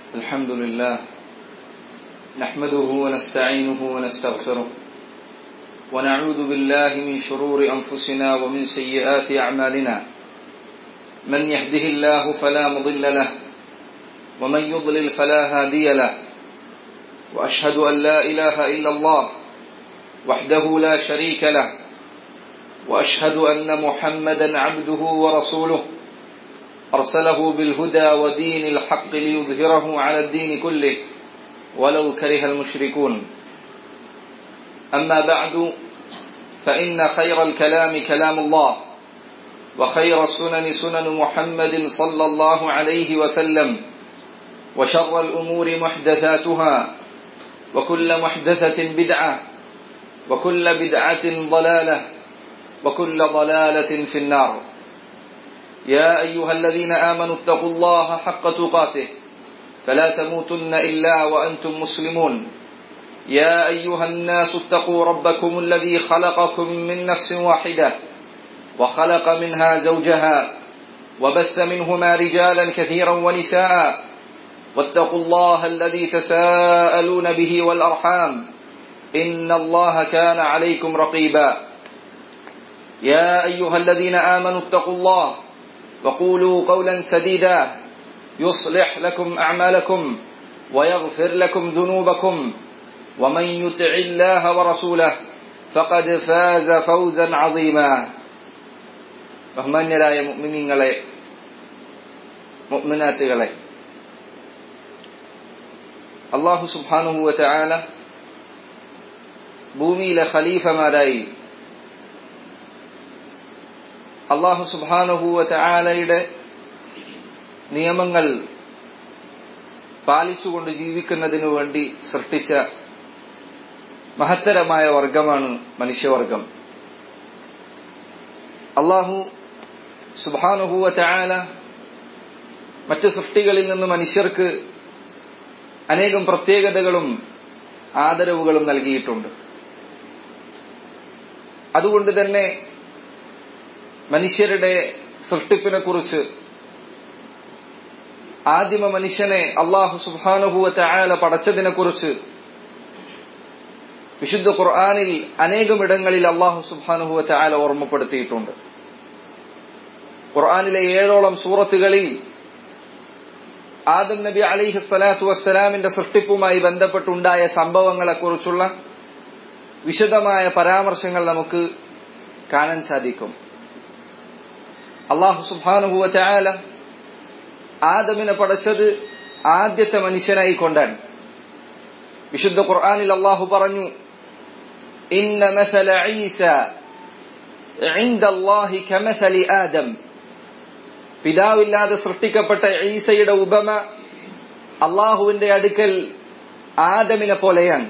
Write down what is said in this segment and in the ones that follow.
الحمد لله نحمده ونستعينه ونستغفره ونعوذ بالله من شرور أنفسنا ومن سيئات أعمالنا من يهده الله فلا مضل له ومن يضلل فلا هادي له وأشهد أن لا إله إلا الله وحده لا شريك له وأشهد أن محمدا عبده ورسوله أرسله بالهدى ودين الحق ليظهره على الدين كله ولو كره المشركون أما بعد فإن خير الكلام كلام الله وخير السنن سنن محمد صلى الله عليه وسلم وشر الأمور محدثاتها وكل محدثة بدعة وكل بدعة ضلالة وكل ضلالة في النار يا أيها الذين آمنوا اتقوا الله حق تقاته فلا تموتن إلا وأنتم مسلمون يا أيها الناس اتقوا ربكم الذي خلقكم من نفس واحدة وخلق منها زوجها وبث منهما رجالا كثيرا ونساء واتقوا الله الذي تساءلون به والأرحام إن الله كان عليكم رقيبا يا أيها الذين آمنوا اتقوا الله وقولوا قولا سديدا يصلح لكم أعمالكم ويغفر لكم ذنوبكم ومن يطع الله ورسوله فقد فاز فوزا عظيما ബഹുമാന്യരായ മുഅ്മിനീങ്ങളെ മുഅ്മിനാത്തുകളെ അള്ളാഹു സുബ്ഹാനഹു വതആല ഭൂമിയിലെ ഖലീഫമാരായി അള്ളാഹു സുബാനുഭൂവ ആലയുടെ നിയമങ്ങൾ പാലിച്ചുകൊണ്ട് ജീവിക്കുന്നതിനു വേണ്ടി സൃഷ്ടിച്ച മഹത്തരമായ വർഗമാണ് മനുഷ്യവർഗം അള്ളാഹു സുബാനുഭൂവ ആല മറ്റു സൃഷ്ടികളിൽ നിന്ന് മനുഷ്യർക്ക് അനേകം പ്രത്യേകതകളും ആദരവുകളും നൽകിയിട്ടുണ്ട് അതുകൊണ്ട് തന്നെ മനുഷ്യരുടെ സൃഷ്ടിപ്പിനെ കുറിച്ച് ആദിമ മനുഷ്യനെ അള്ളാഹു സുബാനുഭൂവത്തെ ആയാല പടച്ചതിനെ കുറിച്ച് വിശുദ്ധ ഖുർആാനിൽ അനേകം ഇടങ്ങളിൽ അള്ളാഹു സുബാനുഭൂവത്തെ ആയാല ഓർമ്മപ്പെടുത്തിയിട്ടുണ്ട് ഖുർആാനിലെ ഏഴോളം സൂറത്തുകളിൽ ആദം നബി അലിഹി സ്വലാത്തു വസ്സലാമിന്റെ സൃഷ്ടിപ്പുമായി ബന്ധപ്പെട്ടുണ്ടായ സംഭവങ്ങളെക്കുറിച്ചുള്ള വിശദമായ പരാമർശങ്ങൾ നമുക്ക് കാണാൻ സാധിക്കും അള്ളാഹു സുബാനുഭൂവ ചായാല ആദമിനെ പടച്ചത് ആദ്യത്തെ മനുഷ്യനായി കൊണ്ടാണ് വിശുദ്ധ ഖുർആാനിൽ അള്ളാഹു പറഞ്ഞു ഇന്ന മസല ഈസ عند الله كمثل آدم പിതാവില്ലാതെ സൃഷ്ടിക്കപ്പെട്ട ഈസയുടെ ഉപമ അള്ളാഹുവിന്റെ അടുക്കൽ ആദമിനെ പോലെയാണ്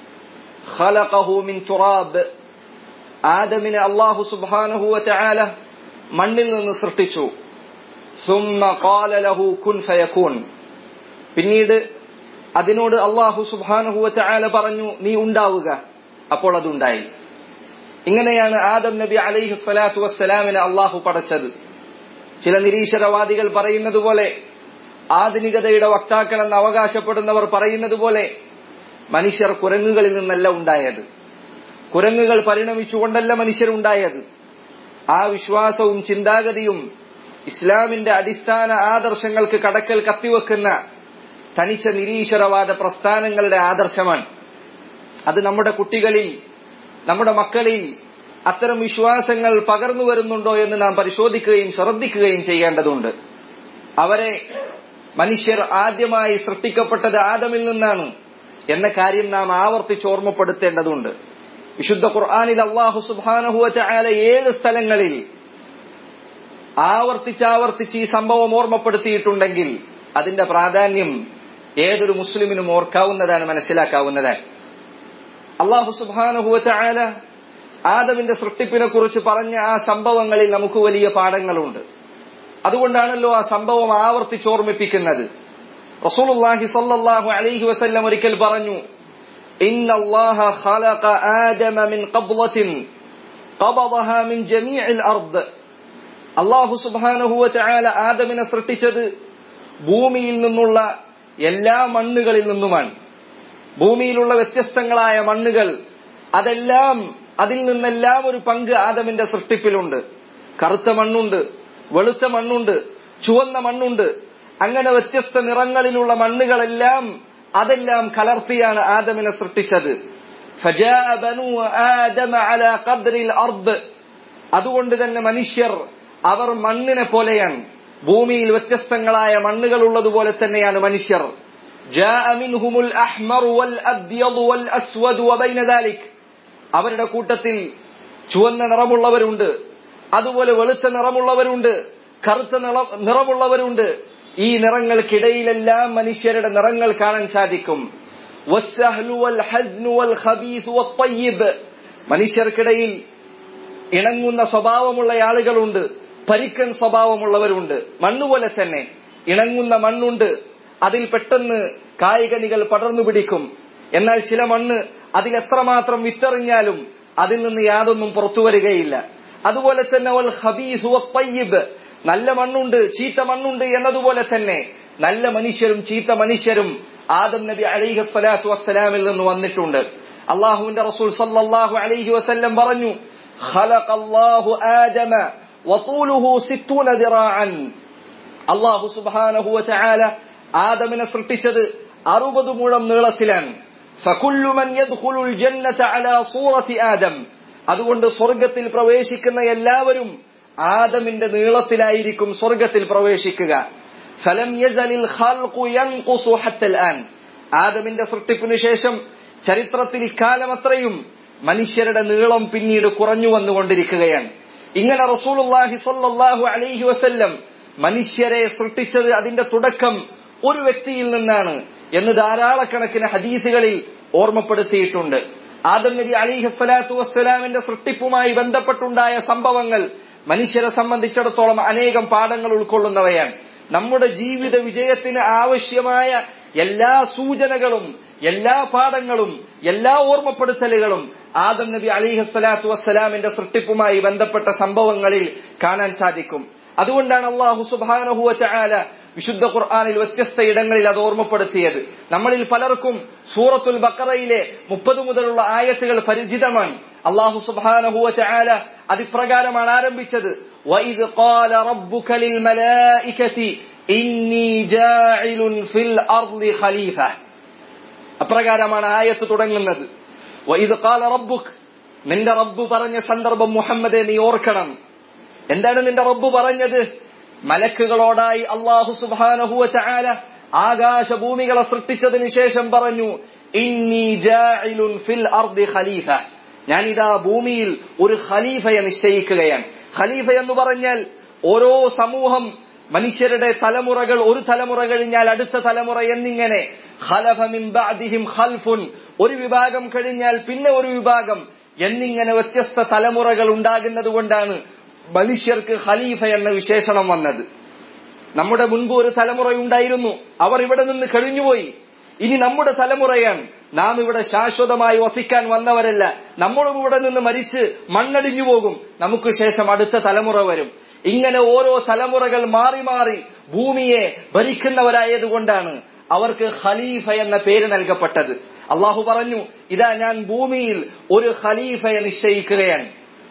ഖലഖഹു മിൻ തുറാബ് ആദമിനെ അള്ളാഹു സുബ്ഹാനഹു വതആല മണ്ണിൽ നിന്ന് സൃഷ്ടിച്ചു സുമ്മ ഖാല ലഹു കുൻ ഫയകൂൻ പിന്നീട് അതിനോട് അള്ളാഹു സുബ്ഹാനഹു വതആല പറഞ്ഞു നീ ഉണ്ടാവുക അപ്പോൾ അതുണ്ടായി ഇങ്ങനെയാണ് ആദം നബി അലൈഹി സ്വലാത്തു വസ്സലാമിനെ അള്ളാഹു പടച്ചത് ചില നിരീശ്വരവാദികൾ പറയുന്നത് പോലെ ആധുനികതയുടെ വക്താക്കളെന്ന് അവകാശപ്പെടുന്നവർ പറയുന്നത് പോലെ മനുഷ്യർ കുരങ്ങുകളിൽ നിന്നല്ല ഉണ്ടായത് കുരങ്ങുകൾ പരിണമിച്ചുകൊണ്ടല്ല മനുഷ്യരുണ്ടായത് ആ വിശ്വാസവും ചിന്താഗതിയും ഇസ്ലാമിന്റെ അടിസ്ഥാന ആദർശങ്ങൾക്ക് കടക്കൽ കത്തിവെക്കുന്ന തനിച്ച നിരീശ്വരവാദ പ്രസ്ഥാനങ്ങളുടെ ആദർശമാണ് അത് നമ്മുടെ കുട്ടികളിൽ നമ്മുടെ മക്കളിൽ അത്തരം വിശ്വാസങ്ങൾ പകർന്നു വരുന്നുണ്ടോ എന്ന് നാം പരിശോധിക്കുകയും ശ്രദ്ധിക്കുകയും ചെയ്യേണ്ടതുണ്ട് അവരെ മനുഷ്യർ ആദ്യമായി സൃഷ്ടിക്കപ്പെട്ടത് ആദമിൽ നിന്നാണ് എന്ന കാര്യം നാം ആവർത്തിച്ച് ഓർമ്മപ്പെടുത്തേണ്ടതുണ്ട് വിശുദ്ധ ഖുർആാനിൽ അള്ളാഹു സുബാനഹുവ ചായാല ഏഴ് സ്ഥലങ്ങളിൽ ആവർത്തിച്ചാവർത്തിച്ച് ഈ സംഭവം ഓർമ്മപ്പെടുത്തിയിട്ടുണ്ടെങ്കിൽ അതിന്റെ പ്രാധാന്യം ഏതൊരു മുസ്ലിമിനും ഓർക്കാവുന്നതാണ് മനസ്സിലാക്കാവുന്നതാണ് അള്ളാഹു സുബാനഹുവ ചായാല ആദമിന്റെ സൃഷ്ടിപ്പിനെ കുറിച്ച് പറഞ്ഞ ആ സംഭവങ്ങളിൽ നമുക്ക് വലിയ പാഠങ്ങളുണ്ട് അതുകൊണ്ടാണല്ലോ ആ സംഭവം ആവർത്തിച്ചോർമ്മിപ്പിക്കുന്നത് റസൂലുള്ളാഹി സല്ലല്ലാഹു അലൈഹി വസല്ലം ഒരിക്കൽ പറഞ്ഞു إن الله خلق آدم من قبضة قبضها من جميع الأرض അള്ളാഹു സുബാനഹുവ ചായാല ആദമിനെ സൃഷ്ടിച്ചത് ഭൂമിയിൽ നിന്നുള്ള എല്ലാ മണ്ണുകളിൽ നിന്നുമാണ് ഭൂമിയിലുള്ള വ്യത്യസ്തങ്ങളായ മണ്ണുകൾ അതെല്ലാം അതിൽ നിന്നെല്ലാം ഒരു പങ്ക് ആദമിന്റെ സൃഷ്ടിപ്പിലുണ്ട് കറുത്ത മണ്ണുണ്ട് വെളുത്ത മണ്ണുണ്ട് ചുവന്ന മണ്ണുണ്ട് അങ്ങനെ വ്യത്യസ്ത നിറങ്ങളിലുള്ള മണ്ണുകളെല്ലാം അതെല്ലാം കലർത്തിയാണ് ആദമിനെ സൃഷ്ടിച്ചത് فجاء بنو آدم على قدر الأرض അതുകൊണ്ട് തന്നെ മനുഷ്യർ അവർ മണ്ണിനെ പോലെയാണ് ഭൂമിയിൽ വ്യത്യസ്തങ്ങളായ മണ്ണുകൾ ഉള്ളതുപോലെ തന്നെയാണ് മനുഷ്യർ جاء منهم الأحمر والأبيض والأسود وبين ذلك അവരുടെ കൂട്ടത്തിൽ ചുവന്ന നിറമുള്ളവരുണ്ട് അതുപോലെ വെളുത്ത നിറമുള്ളവരുണ്ട് കറുത്ത നിറമുള്ളവരുണ്ട് ഈ നിറങ്ങൾക്കിടയിലെല്ലാം മനുഷ്യരുടെ നിറങ്ങൾ കാണാൻ സാധിക്കും മനുഷ്യർക്കിടയിൽ ഇണങ്ങുന്ന സ്വഭാവമുള്ള ആളുകളുണ്ട് പരിക്കൻ സ്വഭാവമുള്ളവരുണ്ട് മണ്ണുപോലെ തന്നെ ഇണങ്ങുന്ന മണ്ണുണ്ട് അതിൽ പെട്ടെന്ന് കായികനികൾ പടർന്നു പിടിക്കും എന്നാൽ ചില മണ്ണ് അതിൽ എത്രമാത്രം വിത്തെറിഞ്ഞാലും അതിൽ നിന്ന് യാതൊന്നും പുറത്തു വരികയില്ല അതുപോലെ തന്നെ വൽ ഹബീസ് വത്തയ്യിബ് നല്ല മണ്ണുണ്ട് ചീത്ത മണ്ണുണ്ട് എന്നതുപോലെ തന്നെ നല്ല മനുഷ്യരും ചീത്ത മനുഷ്യരും ആദം നബി അലൈഹി സ്വലാത്തു വസ്സലാമിൽ നിന്ന് വന്നിട്ടുണ്ട് അള്ളാഹുവിന്റെ റസൂൽ സല്ലല്ലാഹു അലൈഹി വസല്ലം പറഞ്ഞു ഖലഖല്ലാഹു ആദമ വതൂലുഹു 60 ദിറാഅൻ അള്ളാഹു സുബ്ഹാനഹു വതആല ആദമിനെ സൃഷ്ടിച്ചത് 60 മുഴം നീളത്തിലാണ് ഫകുല്ലു മൻ യദ്ഖുലുൽ ജന്നത അലാ സൂറത്തി ആദം അതുകൊണ്ട് സ്വർഗത്തിൽ പ്രവേശിക്കുന്ന എല്ലാവരും ആദമിന്റെ നീളത്തിലായിരിക്കും സ്വർഗത്തിൽ പ്രവേശിക്കുക ഫലം യസലിൽ ഖൽഖു യൻഖുസു ഹത്തൽ ആൻ ആദമിന്റെ സൃഷ്ടിപ്പിനു ശേഷം ചരിത്രത്തിൽ ഇക്കാലം അത്രയും മനുഷ്യരുടെ നീളം പിന്നീട് കുറഞ്ഞു വന്നുകൊണ്ടിരിക്കുകയാണ് ഇങ്ങനെ റസൂലുള്ളാഹി സ്വല്ലല്ലാഹു അലൈഹി വസല്ലം മനുഷ്യരെ സൃഷ്ടിച്ചത് അതിന്റെ തുടക്കം ഒരു വ്യക്തിയിൽ നിന്നാണ് എന്ന് ധാരാളക്കണക്കിന് ഹദീസുകളിൽ ഓർമ്മപ്പെടുത്തിയിട്ടുണ്ട് ആദം നബി അലിഹി സ്വലാത്തു വസ്സലാമിന്റെ സൃഷ്ടിപ്പുമായി ബന്ധപ്പെട്ടുണ്ടായ സംഭവങ്ങൾ മനുഷ്യരെ സംബന്ധിച്ചിടത്തോളം അനേകം പാഠങ്ങൾ ഉൾക്കൊള്ളുന്നവയാണ് നമ്മുടെ ജീവിത വിജയത്തിന് ആവശ്യമായ എല്ലാ സൂചനകളും എല്ലാ പാഠങ്ങളും എല്ലാ ഓർമ്മപ്പെടുത്തലുകളും ആദം നബി അലിഹി സ്വലാത്തു വസ്സലാമിന്റെ സൃഷ്ടിപ്പുമായി ബന്ധപ്പെട്ട സംഭവങ്ങളിൽ കാണാൻ സാധിക്കും അതുകൊണ്ടാണ് അള്ളാഹു സുബാനഹുവ ചായാല വിശുദ്ധ ഖുർആാനിൽ വ്യത്യസ്ത ഇടങ്ങളിൽ അത് ഓർമ്മപ്പെടുത്തിയത് നമ്മളിൽ പലർക്കും സൂറത്തുൽ ബക്കറയിലെ മുപ്പത് മുതലുള്ള ആയത്തുകൾ പരിചിതമാണ് അള്ളാഹു സുബാനഹുവ ചായാല അതിപ്രകാരമാണ് ആരംഭിച്ചത് وَإِذْ قَالَ رَبُّكَ لِلْمَلَائِكَةِ إِنِّي جَاعِلٌ فِي الْأَرْضِ خَلِيفَةً അപ്രകാരമാണ് ആയത്ത് തുടങ്ങുന്നത് وَإِذْ قَالَ رَبُّكَ നിന്റെ റബ്ബ് പറഞ്ഞ സന്ദർഭം മുഹമ്മദെ നീ ഓർക്കണം എന്താണ് നിന്റെ റബ്ബ് പറഞ്ഞത് മലക്കുകളോടായി അള്ളാഹു സുബാനഹുവ ചായാല ആകാശഭൂമികളെ സൃഷ്ടിച്ചതിന് ശേഷം പറഞ്ഞു ഇന്നി ജാഇലുൻ ഫിൽ അർദി ഖലീഫ ഞാനിതാ ഭൂമിയിൽ ഒരു ഖലീഫയെ നിശ്ചയിക്കുകയാണ് ഖലീഫ എന്ന് പറഞ്ഞാൽ ഓരോ സമൂഹം മനുഷ്യരുടെ തലമുറകൾ ഒരു തലമുറ കഴിഞ്ഞാൽ അടുത്ത തലമുറ എന്നിങ്ങനെ ഖലഫ മിൻ ബഅദിഹിം ഖൽഫുൻ ഒരു വിഭാഗം കഴിഞ്ഞാൽ പിന്നെ ഒരു വിഭാഗം എന്നിങ്ങനെ വ്യത്യസ്ത തലമുറകൾ ഉണ്ടാകുന്നത് കൊണ്ടാണ് മനുഷ്യർക്ക് ഖലീഫ എന്ന വിശേഷണം വന്നത് നമ്മുടെ മുൻപ് ഒരു തലമുറയുണ്ടായിരുന്നു അവർ ഇവിടെ നിന്ന് കഴിഞ്ഞുപോയി ഇനി നമ്മുടെ തലമുറയാണ് നാം ഇവിടെ ശാശ്വതമായി വസിക്കാൻ വന്നവരല്ല നമ്മളും ഇവിടെ നിന്ന് മരിച്ച് മണ്ണടിഞ്ഞു പോകും നമുക്ക് ശേഷം അടുത്ത തലമുറ വരും ഇങ്ങനെ ഓരോ തലമുറകൾ മാറി മാറി ഭൂമിയെ ഭരിക്കുന്നവരായതുകൊണ്ടാണ് അവർക്ക് ഖലീഫ എന്ന പേര് നൽകപ്പെട്ടത് അള്ളാഹു പറഞ്ഞു ഇതാ ഞാൻ ഭൂമിയിൽ ഒരു ഖലീഫയെ നിശ്ചയിക്കുകയാണ്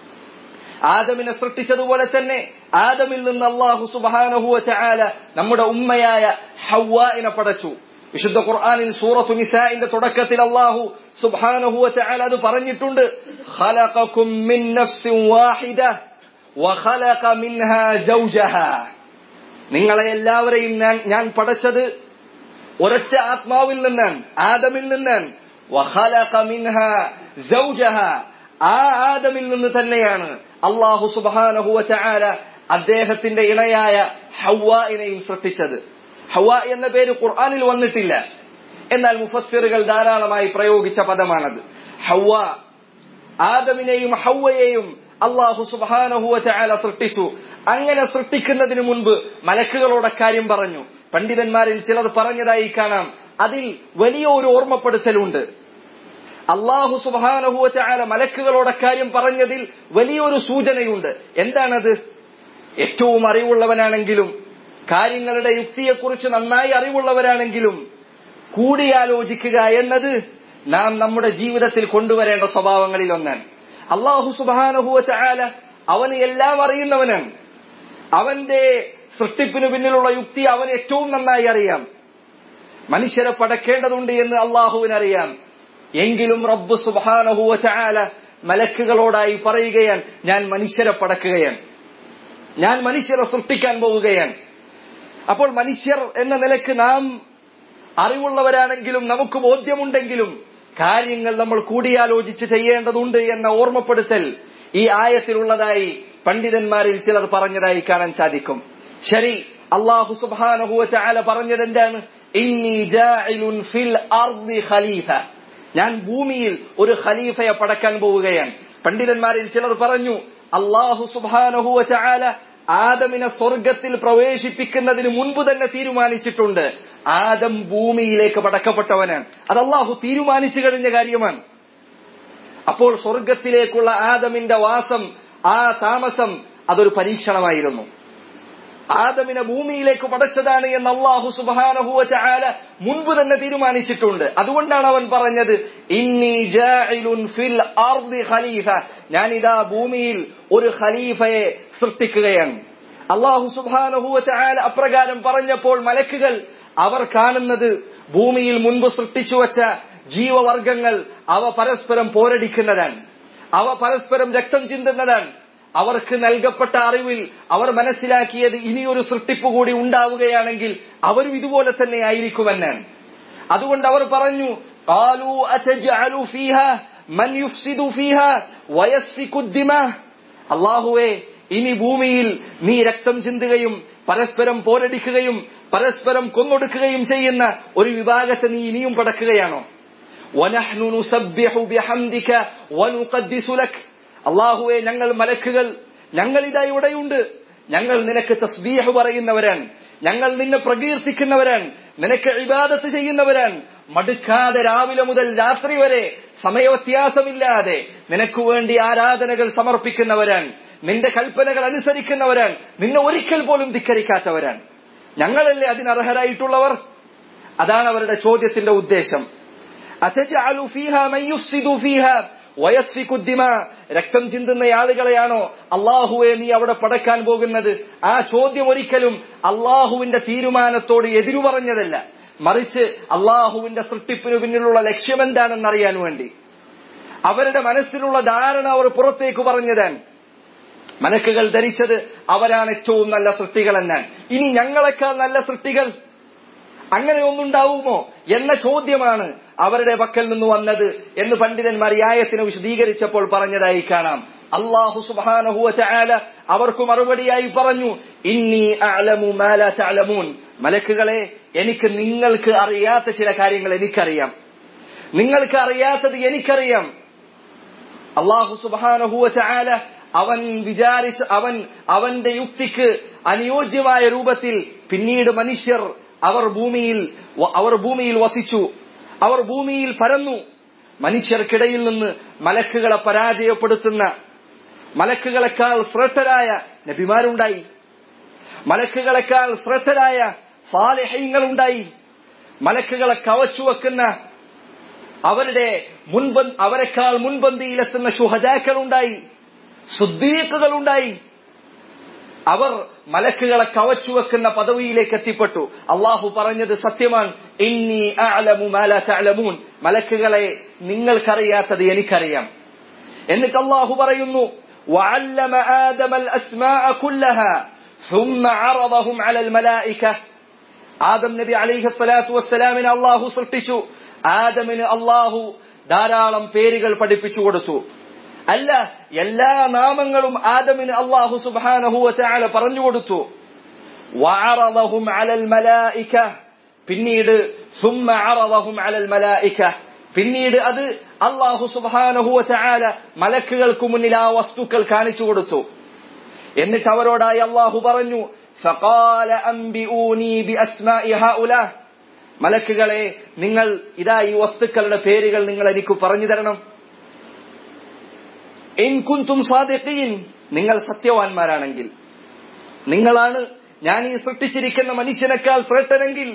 ആദമിനെ സൃഷ്ടിച്ചതുപോലെ തന്നെ ആദമിൽ നിന്ന് അള്ളാഹു സുബാനഹുവ ചായാല നമ്മുടെ ഉമ്മയായ ഹവ്വായിനെ പടച്ചു വിശുദ്ധ ഖുർആാനിൽ സൂറത്തു നിസാഇന്റെ തുടക്കത്തിൽ അള്ളാഹു സുബാനഹുവ ചായാല അത് പറഞ്ഞിട്ടുണ്ട് ഖലഖകും മിൻ നഫ്സിൻ വാഹിദ വഖലഖ മിൻഹാ സൗജഹാ നിങ്ങളെ എല്ലാവരെയും ഞാൻ ഞാൻ പടച്ചത് ഒരൊറ്റ ആത്മാവിൽ നിന്നാണ് ആദമിൽ നിന്നാണ് വഖലഖ മിൻഹാ സൗജഹാ ആ ആദമിൽ നിന്ന് തന്നെയാണ് അള്ളാഹു സുബാനഹുവ ചായാല അദ്ദേഹത്തിന്റെ ഇണയായ ഹവ്വായിനെയും സൃഷ്ടിച്ചത് ഹവ്വ എന്ന പേര് ഖുർആാനിൽ വന്നിട്ടില്ല എന്നാൽ മുഫസ്സിറുകൾ ധാരാളമായി പ്രയോഗിച്ച പദമാണത് ഹവ്വ ആദമിനെയും ഹവ്വയെയും അള്ളാഹു സുബാനഹുവ ചായാല സൃഷ്ടിച്ചു അങ്ങനെ സൃഷ്ടിക്കുന്നതിന് മുൻപ് മലക്കുകളോട് കാര്യം പറഞ്ഞു പണ്ഡിതന്മാരിൽ ചിലർ പറഞ്ഞതായി കാണാം അതിൽ വലിയ ഒരു ഓർമ്മപ്പെടുത്തലുണ്ട് അള്ളാഹു സുബാനഹുവ ചായാല മലക്കുകളോട് കാര്യം പറഞ്ഞതിൽ വലിയൊരു സൂചനയുണ്ട് എന്താണത് ഏറ്റവും അറിവുള്ളവനാണെങ്കിലും കാര്യങ്ങളുടെ യുക്തിയെക്കുറിച്ച് നന്നായി അറിവുള്ളവരാണെങ്കിലും കൂടിയാലോചിക്കുക എന്നത് നാം നമ്മുടെ ജീവിതത്തിൽ കൊണ്ടുവരേണ്ട സ്വഭാവങ്ങളിൽ ഒന്നാണ് അള്ളാഹു സുബാനുഭൂവ ചായാല അവന് എല്ലാം അറിയുന്നവനാണ് അവന്റെ സൃഷ്ടിപ്പിന് പിന്നിലുള്ള യുക്തി അവൻ ഏറ്റവും നന്നായി അറിയാം മനുഷ്യരെ പടക്കേണ്ടതുണ്ട് എന്ന് അള്ളാഹുവിനറിയാം എങ്കിലും റബ്ബ് സുബാനഹുവ ചായാല മലക്കുകളോടായി പറയുകയാണ് ഞാൻ മനുഷ്യരെ പടക്കുകയാണ് ഞാൻ മനുഷ്യരെ സൃഷ്ടിക്കാൻ പോവുകയാണ് അപ്പോൾ മനുഷ്യർ എന്ന നിലക്ക് നാം അറിവുള്ളവരാണെങ്കിലും നമുക്ക് ബോധ്യമുണ്ടെങ്കിലും കാര്യങ്ങൾ നമ്മൾ കൂടിയാലോചിച്ച് ചെയ്യേണ്ടതുണ്ട് എന്ന ഓർമ്മപ്പെടുത്തൽ ഈ ആയത്തിലുള്ളതായി പണ്ഡിതന്മാരിൽ ചിലർ പറഞ്ഞതായി കാണാൻ സാധിക്കും ശരി അള്ളാഹു സുബാനഹുവ ചാല പറഞ്ഞത് എന്താണ് ഇന്നി ജാഇലുൻ ഫിൽ അർദി ഖലീഫ ഞാൻ ഭൂമിയിൽ ഒരു ഖലീഫയെ പടക്കാൻ പോവുകയാണ് പണ്ഡിതന്മാരിൽ ചിലർ പറഞ്ഞു അള്ളാഹു സുബാനഹുവ ചാല ആദമിനെ സ്വർഗത്തിൽ പ്രവേശിപ്പിക്കുന്നതിന് മുൻപ് തന്നെ തീരുമാനിച്ചിട്ടുണ്ട് ആദം ഭൂമിയിലേക്ക് പടക്കപ്പെട്ടവനാണ് അത് അള്ളാഹു തീരുമാനിച്ചു കഴിഞ്ഞ കാര്യമാണ് അപ്പോൾ സ്വർഗത്തിലേക്കുള്ള ആദമിന്റെ വാസം ആ താമസം അതൊരു പരീക്ഷണമായിരുന്നു ആദമിനെ ഭൂമിയിലേക്ക് പടച്ചതാണ് എന്ന് അള്ളാഹു സുബാനഹുവ ചാല മുൻപ് തന്നെ തീരുമാനിച്ചിട്ടുണ്ട് അതുകൊണ്ടാണ് അവൻ പറഞ്ഞത് ഇന്നി ജാഇലുൻ ഫിൽ അർദി ഖലീഫ ഞാനിതാ ഭൂമിയിൽ ഒരു ഖലീഫയെ സൃഷ്ടിക്കുകയാണ് അള്ളാഹു സുബാനഹുവ ചാല അപ്രകാരം പറഞ്ഞപ്പോൾ മലക്കുകൾ അവർ കാണുന്നത് ഭൂമിയിൽ മുൻപ് സൃഷ്ടിച്ചു വച്ച ജീവവർഗങ്ങൾ അവ പരസ്പരം പോരടിക്കുന്നതാണ് അവ പരസ്പരം രക്തം ചിന്തുന്നതാണ് അവർക്ക് നൽകപ്പെട്ട അറിവിൽ അവർ മനസ്സിലാക്കിയത് ഇനിയൊരു സൃഷ്ടിപ്പ് കൂടി ഉണ്ടാവുകയാണെങ്കിൽ അവരും ഇതുപോലെ തന്നെ ആയിരിക്കുമെന്നാണ് അതുകൊണ്ട് അവർ പറഞ്ഞു قالوا أتجعل فيها من يفسد فيها ويسفك الدماء അള്ളാഹുവേ ഇനി ഭൂമിയിൽ നീ രക്തം ചിന്തുകയും പരസ്പരം പോരടിക്കുകയും പരസ്പരം കൊന്നൊടുക്കുകയും ചെയ്യുന്ന ഒരു വിഭാഗത്തെ നീ ഇനിയും പടക്കുകയാണോ وَنَحْنُ نُسَبِّحُ بِحَمْدِكَ وَنُقَدِّسُ لَكَ അള്ളാഹുവെ ഞങ്ങൾ മലക്കുകൾ ഞങ്ങൾ ഇതാ ഇവിടെയുണ്ട് ഞങ്ങൾ നിനക്ക് തസ്ബീഹ് പറയുന്നവരാണ് ഞങ്ങൾ നിന്നെ പ്രകീർത്തിക്കുന്നവരാണ് നിനക്ക് ഇബാദത്ത് ചെയ്യുന്നവരാണ് മടുക്കാതെ രാവിലെ മുതൽ രാത്രി വരെ സമയവ്യത്യാസമില്ലാതെ നിനക്ക് വേണ്ടി ആരാധനകൾ സമർപ്പിക്കുന്നവരാണ് നിന്റെ കൽപ്പനകൾ അനുസരിക്കുന്നവരാണ് നിന്നെ ഒരിക്കൽ പോലും ധിക്കരിക്കാത്തവരാണ് ഞങ്ങളല്ലേ അതിനർഹരായിട്ടുള്ളവർ അതാണ് അവരുടെ ചോദ്യത്തിന്റെ ഉദ്ദേശം അത്തജഅലു ഫീഹാ മൻ യുഫ്സിദു ഫീഹാ വയസ്ഫിക്കു ദിമാ രക്തം ചിന്തുന്ന ആളുകളെയാണോ അള്ളാഹുവെ നീ അവിടെ പടക്കാൻ പോകുന്നത് ആ ചോദ്യം ഒരിക്കലും അള്ളാഹുവിന്റെ തീരുമാനത്തോട് എതിരു പറഞ്ഞതല്ല മറിച്ച് അള്ളാഹുവിന്റെ സൃഷ്ടിപ്പിനു പിന്നിലുള്ള ലക്ഷ്യമെന്താണെന്ന് അറിയാൻ വേണ്ടി അവരുടെ മനസ്സിലുള്ള ധാരണ അവർ പുറത്തേക്ക് പറഞ്ഞതാണ് മനക്കുകൾ ധരിച്ചത് അവരാണ് ഏറ്റവും നല്ല സൃഷ്ടികൾ എന്നാണ് ഇനി ഞങ്ങളെക്കാൾ നല്ല സൃഷ്ടികൾ അങ്ങനെ ഒന്നുണ്ടാവുമോ എന്ന ചോദ്യമാണ് അവരുടെ പക്കൽ നിന്ന് വന്നത് എന്ന് പണ്ഡിതന്മാർ ഈ ആയത്തിനെ വിശദീകരിച്ചപ്പോൾ പറഞ്ഞതായി കാണാം അള്ളാഹു സുബാനഹുവ ചായാല അവർക്ക് മറുപടിയായി പറഞ്ഞു ഇന്നി അലമു മാല തലമൂൻ മലക്കുകളെ എനിക്ക് നിങ്ങൾക്ക് അറിയാത്ത ചില കാര്യങ്ങൾ എനിക്കറിയാം നിങ്ങൾക്ക് അറിയാത്തത് എനിക്കറിയാം അള്ളാഹു സുബാനഹുവ ചായാല അവൻ വിചാരിച്ച അവൻ അവന്റെ യുക്തിക്ക് അനുയോജ്യമായ രൂപത്തിൽ പിന്നീട് മനുഷ്യർ അവർ ഭൂമിയിൽ അവർ ഭൂമിയിൽ വസിച്ചു അവർ ഭൂമിയിൽ പരന്നു മനുഷ്യർക്കിടയിൽ നിന്ന് മലക്കുകളെ പരാജയപ്പെടുത്തുന്ന മലക്കുകളെക്കാൾ ശ്രേഷ്ഠരായ നബിമാരുണ്ടായി മലക്കുകളെക്കാൾ ശ്രേഷ്ഠരായ സാലിഹ്യങ്ങൾ ഉണ്ടായി മലക്കുകളെ കവച്ചു വെക്കുന്ന അവരുടെ മുൻപ അവരെക്കാൾ മുൻപന്തിയിലെത്തുന്ന ഷുഹജാക്കൾ ഉണ്ടായി സുദ്ദീഖുകൾ ഉണ്ടായി അവർ മലക്കുകളെ കവച്ചു വെക്കുന്ന പദവിയിലേക്ക് എത്തിപ്പെട്ടു അള്ളാഹു പറഞ്ഞത് സത്യമാണ് ഇന്നി അഅലമു മാല തഅലമൂൻ മലക്കുകളെ നിങ്ങൾക്കറിയാത്തത് എനിക്കറിയാം എന്നിട്ട് അള്ളാഹു പറയുന്നു وعلم آدم الأسماء كلها ثم عرضهم على الملائكة ആദം നബി അലൈഹി സ്വലാത്തു വസ്സലാമിന് അള്ളാഹു സൃഷ്ടിച്ചു ആദമിന് അള്ളാഹു ധാരാളം പേരുകൾ പഠിപ്പിച്ചു കൊടുത്തു അല്ല എല്ലാ നാമങ്ങളും ആദമിന് അള്ളാഹു സുബാനഹുവ ചാല പറഞ്ഞു കൊടുത്തു വഅറദഹും അലൽ മലായിക പിന്നീട് സുമ്മ അറദഹും അലൽ മലായിക പിന്നീട് അത് അള്ളാഹു സുബാനഹുവ ചാല മലക്കുകൾക്ക് മുന്നിൽ ആ വസ്തുക്കൾ കാണിച്ചു കൊടുത്തു എന്നിട്ട് അവരോടായി അള്ളാഹു പറഞ്ഞു ഫഖാല അംബിഊനി ബിഅസ്മാഇ ഹൗലാ മലക്കുകളെ നിങ്ങൾ ഇതാ ഈ വസ്തുക്കളുടെ പേരുകൾ നിങ്ങൾ എനിക്ക് പറഞ്ഞു തരണം ഇൻ കുന്തും സാദിഖീൻ നിങ്ങൾ സത്യവാൻമാരാണെങ്കിൽ നിങ്ങളാണ് ഞാൻ ഈ സൃഷ്ടിച്ചിരിക്കുന്ന മനുഷ്യനേക്കാൾ ശ്രേഷ്ഠനെങ്കിൽ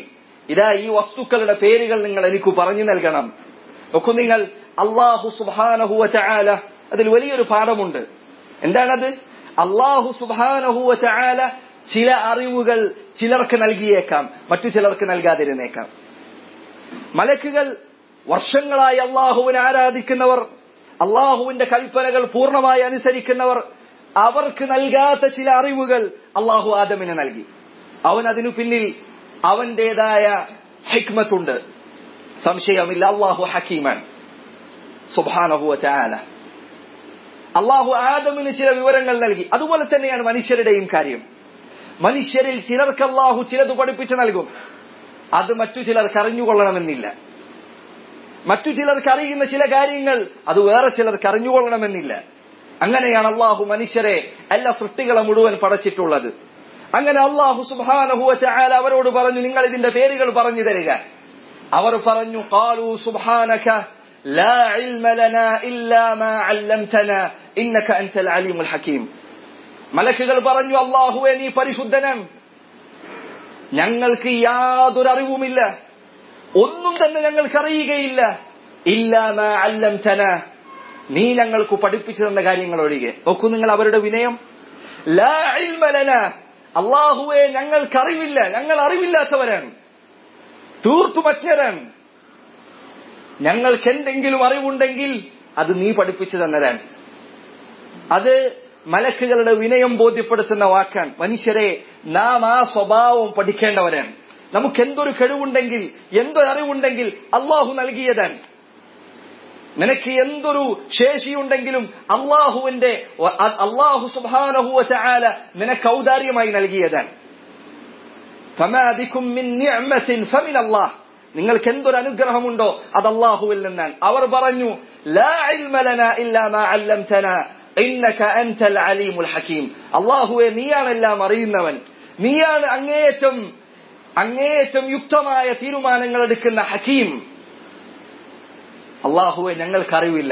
ഇതാ ഈ വസ്തുക്കളുടെ പേരുകൾ നിങ്ങൾ എനിക്ക് പറഞ്ഞു നൽകണം നോക്കൂ നിങ്ങൾ അള്ളാഹു സുബാനഹുവ ചായാല അതിൽ വലിയൊരു പാഠമുണ്ട് എന്താണത് അള്ളാഹു സുബാനഹുവ ചായാല ചില അറിവുകൾ ചിലർക്ക് നൽകിയേക്കാം മറ്റു ചിലർക്ക് നൽകാതിരുന്നേക്കാം മലക്കുകൾ വർഷങ്ങളായി അള്ളാഹുവിനെ ആരാധിക്കുന്നവർ അള്ളാഹുവിന്റെ കൽപ്പനകൾ പൂർണ്ണമായി അനുസരിക്കുന്നവർ അവർക്ക് നൽകാത്ത ചില അറിവുകൾ അള്ളാഹു ആദമിന് നൽകി അവൻ അതിനു പിന്നിൽ അവന്റേതായ ഹിക്മത്തുണ്ട് സംശയമില്ല അള്ളാഹു ഹക്കീമാണ് സുബാനഹുവ ചായാല അള്ളാഹു ആദമിന് ചില വിവരങ്ങൾ നൽകി അതുപോലെ തന്നെയാണ് മനുഷ്യരുടെയും കാര്യം മനുഷ്യരിൽ ചിലർക്ക് അള്ളാഹു ചിലത് പഠിപ്പിച്ചു നൽകും അത് മറ്റു ചിലർക്ക് അറിഞ്ഞുകൊള്ളണമെന്നില്ല മറ്റു ചിലർക്ക് അറിയുന്ന ചില കാര്യങ്ങൾ അത് വേറെ ചിലർക്ക് അറിഞ്ഞുകൊള്ളണമെന്നില്ല അങ്ങനെയാണ് അള്ളാഹു മനുഷ്യരെ എല്ലാ സൃഷ്ടികളെ മുഴുവൻ പടച്ചിട്ടുള്ളത് അങ്ങനെ അള്ളാഹു സുബാനഹുവ ചായാല അവരോട് പറഞ്ഞു നിങ്ങൾ ഇതിന്റെ പേരുകൾ പറഞ്ഞു തരിക അവർ പറഞ്ഞു കാലു സുബാനക لا علم لنا إلا ما علمتنا إنك أنت العليم الحكيم മലക്കുകൾ പറഞ്ഞു അള്ളാഹുവെ നീ പരിശുദ്ധനാണ് ഞങ്ങൾക്ക് യാതൊരു അറിവുമില്ല ഒന്നും തന്നെ ഞങ്ങൾക്ക് അറിയുകയില്ല ഇല്ലാമ അല്ലം തന നീ ഞങ്ങൾക്ക് പഠിപ്പിച്ചു തന്ന കാര്യങ്ങൾ ഒഴികെ നോക്കൂ നിങ്ങൾ അവരുടെ വിനയം ലാ ഇൽമലന അള്ളാഹുവെ ഞങ്ങൾക്ക് അറിവില്ല ഞങ്ങൾ അറിവില്ലാത്തവരാണ് തീർത്തുമറ്റരാണ് ഞങ്ങൾക്ക് എന്തെങ്കിലും അറിവുണ്ടെങ്കിൽ അത് നീ പഠിപ്പിച്ചു തന്നതാണ് അത് മലക്കുകളുടെ വിനയം ബോധ്യപ്പെടുത്തുന്ന വാക്കാണ് മനുഷ്യരെ നാം ആ സ്വഭാവം പഠിക്കേണ്ടവരാണ് നമുക്ക് എന്തൊരു കഴിവുണ്ടെങ്കിൽ എന്തൊരു അറിവുണ്ടെങ്കിൽ അള്ളാഹു നൽകിയതാണ് നിനക്ക് എന്തൊരു ശേഷിയുണ്ടെങ്കിലും അള്ളാഹുവിന്റെ അള്ളാഹു സുബാനഹുവ ചാല നിനക്ക് ഔദാര്യമായി നൽകിയതാണ് നിങ്ങൾക്ക് എന്തൊരു അനുഗ്രഹമുണ്ടോ അത് അള്ളാഹുവിൽ നിന്നാണ് അവർ പറഞ്ഞു അള്ളാഹുവെ നീയാണെല്ലാം അറിയുന്നവൻ നീയാണ് അങ്ങേയറ്റം അങ്ങേയറ്റം യുക്തമായ തീരുമാനങ്ങൾ എടുക്കുന്ന ഹക്കീം അള്ളാഹുവെ ഞങ്ങൾക്കറിവില്ല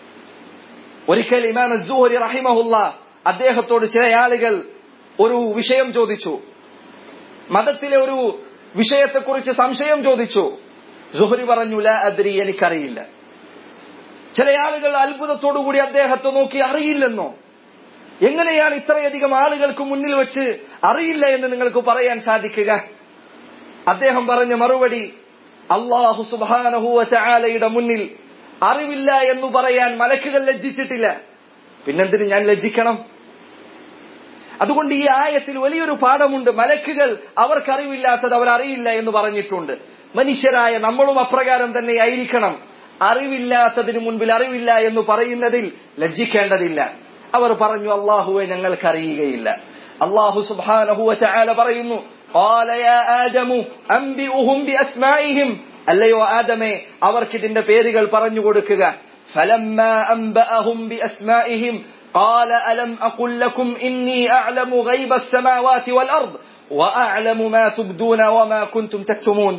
ഒരിക്കൽ ഇമാം അസൂഹരി റഹിമഹുല്ല അദ്ദേഹത്തോട് ചില ആളുകൾ ഒരു വിഷയം ചോദിച്ചു മതത്തിലെ ഒരു വിഷയത്തെക്കുറിച്ച് സംശയം ചോദിച്ചു സുഹരി പറഞ്ഞു ല അദ്രി എനിക്കറിയില്ല ചില ആളുകൾ അത്ഭുതത്തോടുകൂടി അദ്ദേഹത്തെ നോക്കി അറിയില്ലെന്നോ എങ്ങനെയാണ് ഇത്രയധികം ആളുകൾക്ക് മുന്നിൽ വെച്ച് അറിയില്ല എന്ന് നിങ്ങൾക്ക് പറയാൻ സാധിക്കുക അദ്ദേഹം പറഞ്ഞ മറുപടി അള്ളാഹു സുബാനഹുവ ചാലയുടെ മുന്നിൽ അറിവില്ല എന്ന് പറയാൻ മലക്കുകൾ ലജ്ജിച്ചിട്ടില്ല പിന്നെന്തിന് ഞാൻ ലജ്ജിക്കണം അതുകൊണ്ട് ഈ ആയത്തിൽ വലിയൊരു പാഠമുണ്ട് മലക്കുകൾ അവർക്കറിവില്ലാത്തത് അവരറിയില്ല എന്ന് പറഞ്ഞിട്ടുണ്ട് മനുഷ്യരായ നമ്മളും അപ്രകാരം തന്നെ ആയിരിക്കണം അറിവില്ലാത്തതിനു മുൻപിൽ അറിവില്ല എന്ന് പറയുന്നതിൽ ലജ്ജിക്കേണ്ടതില്ല അവർ പറഞ്ഞു അള്ളാഹുവെ ഞങ്ങൾക്കറിയുകയില്ല അള്ളാഹു സുബാനഹുവ ചാല പറയുന്നു قال يا آدم أنبئهم بأسمائهم അല്ലയോ ആദമേ അവർക്ക് ഇതിന്റെ പേരുകൾ പറഞ്ഞു കൊടുക്കുക فلما أنبأهم بأسمائهم قال ألم أقل لكم إني أعلم غيب السماوات والأرض وأعلم ما تبدون وما كنتم تكتمون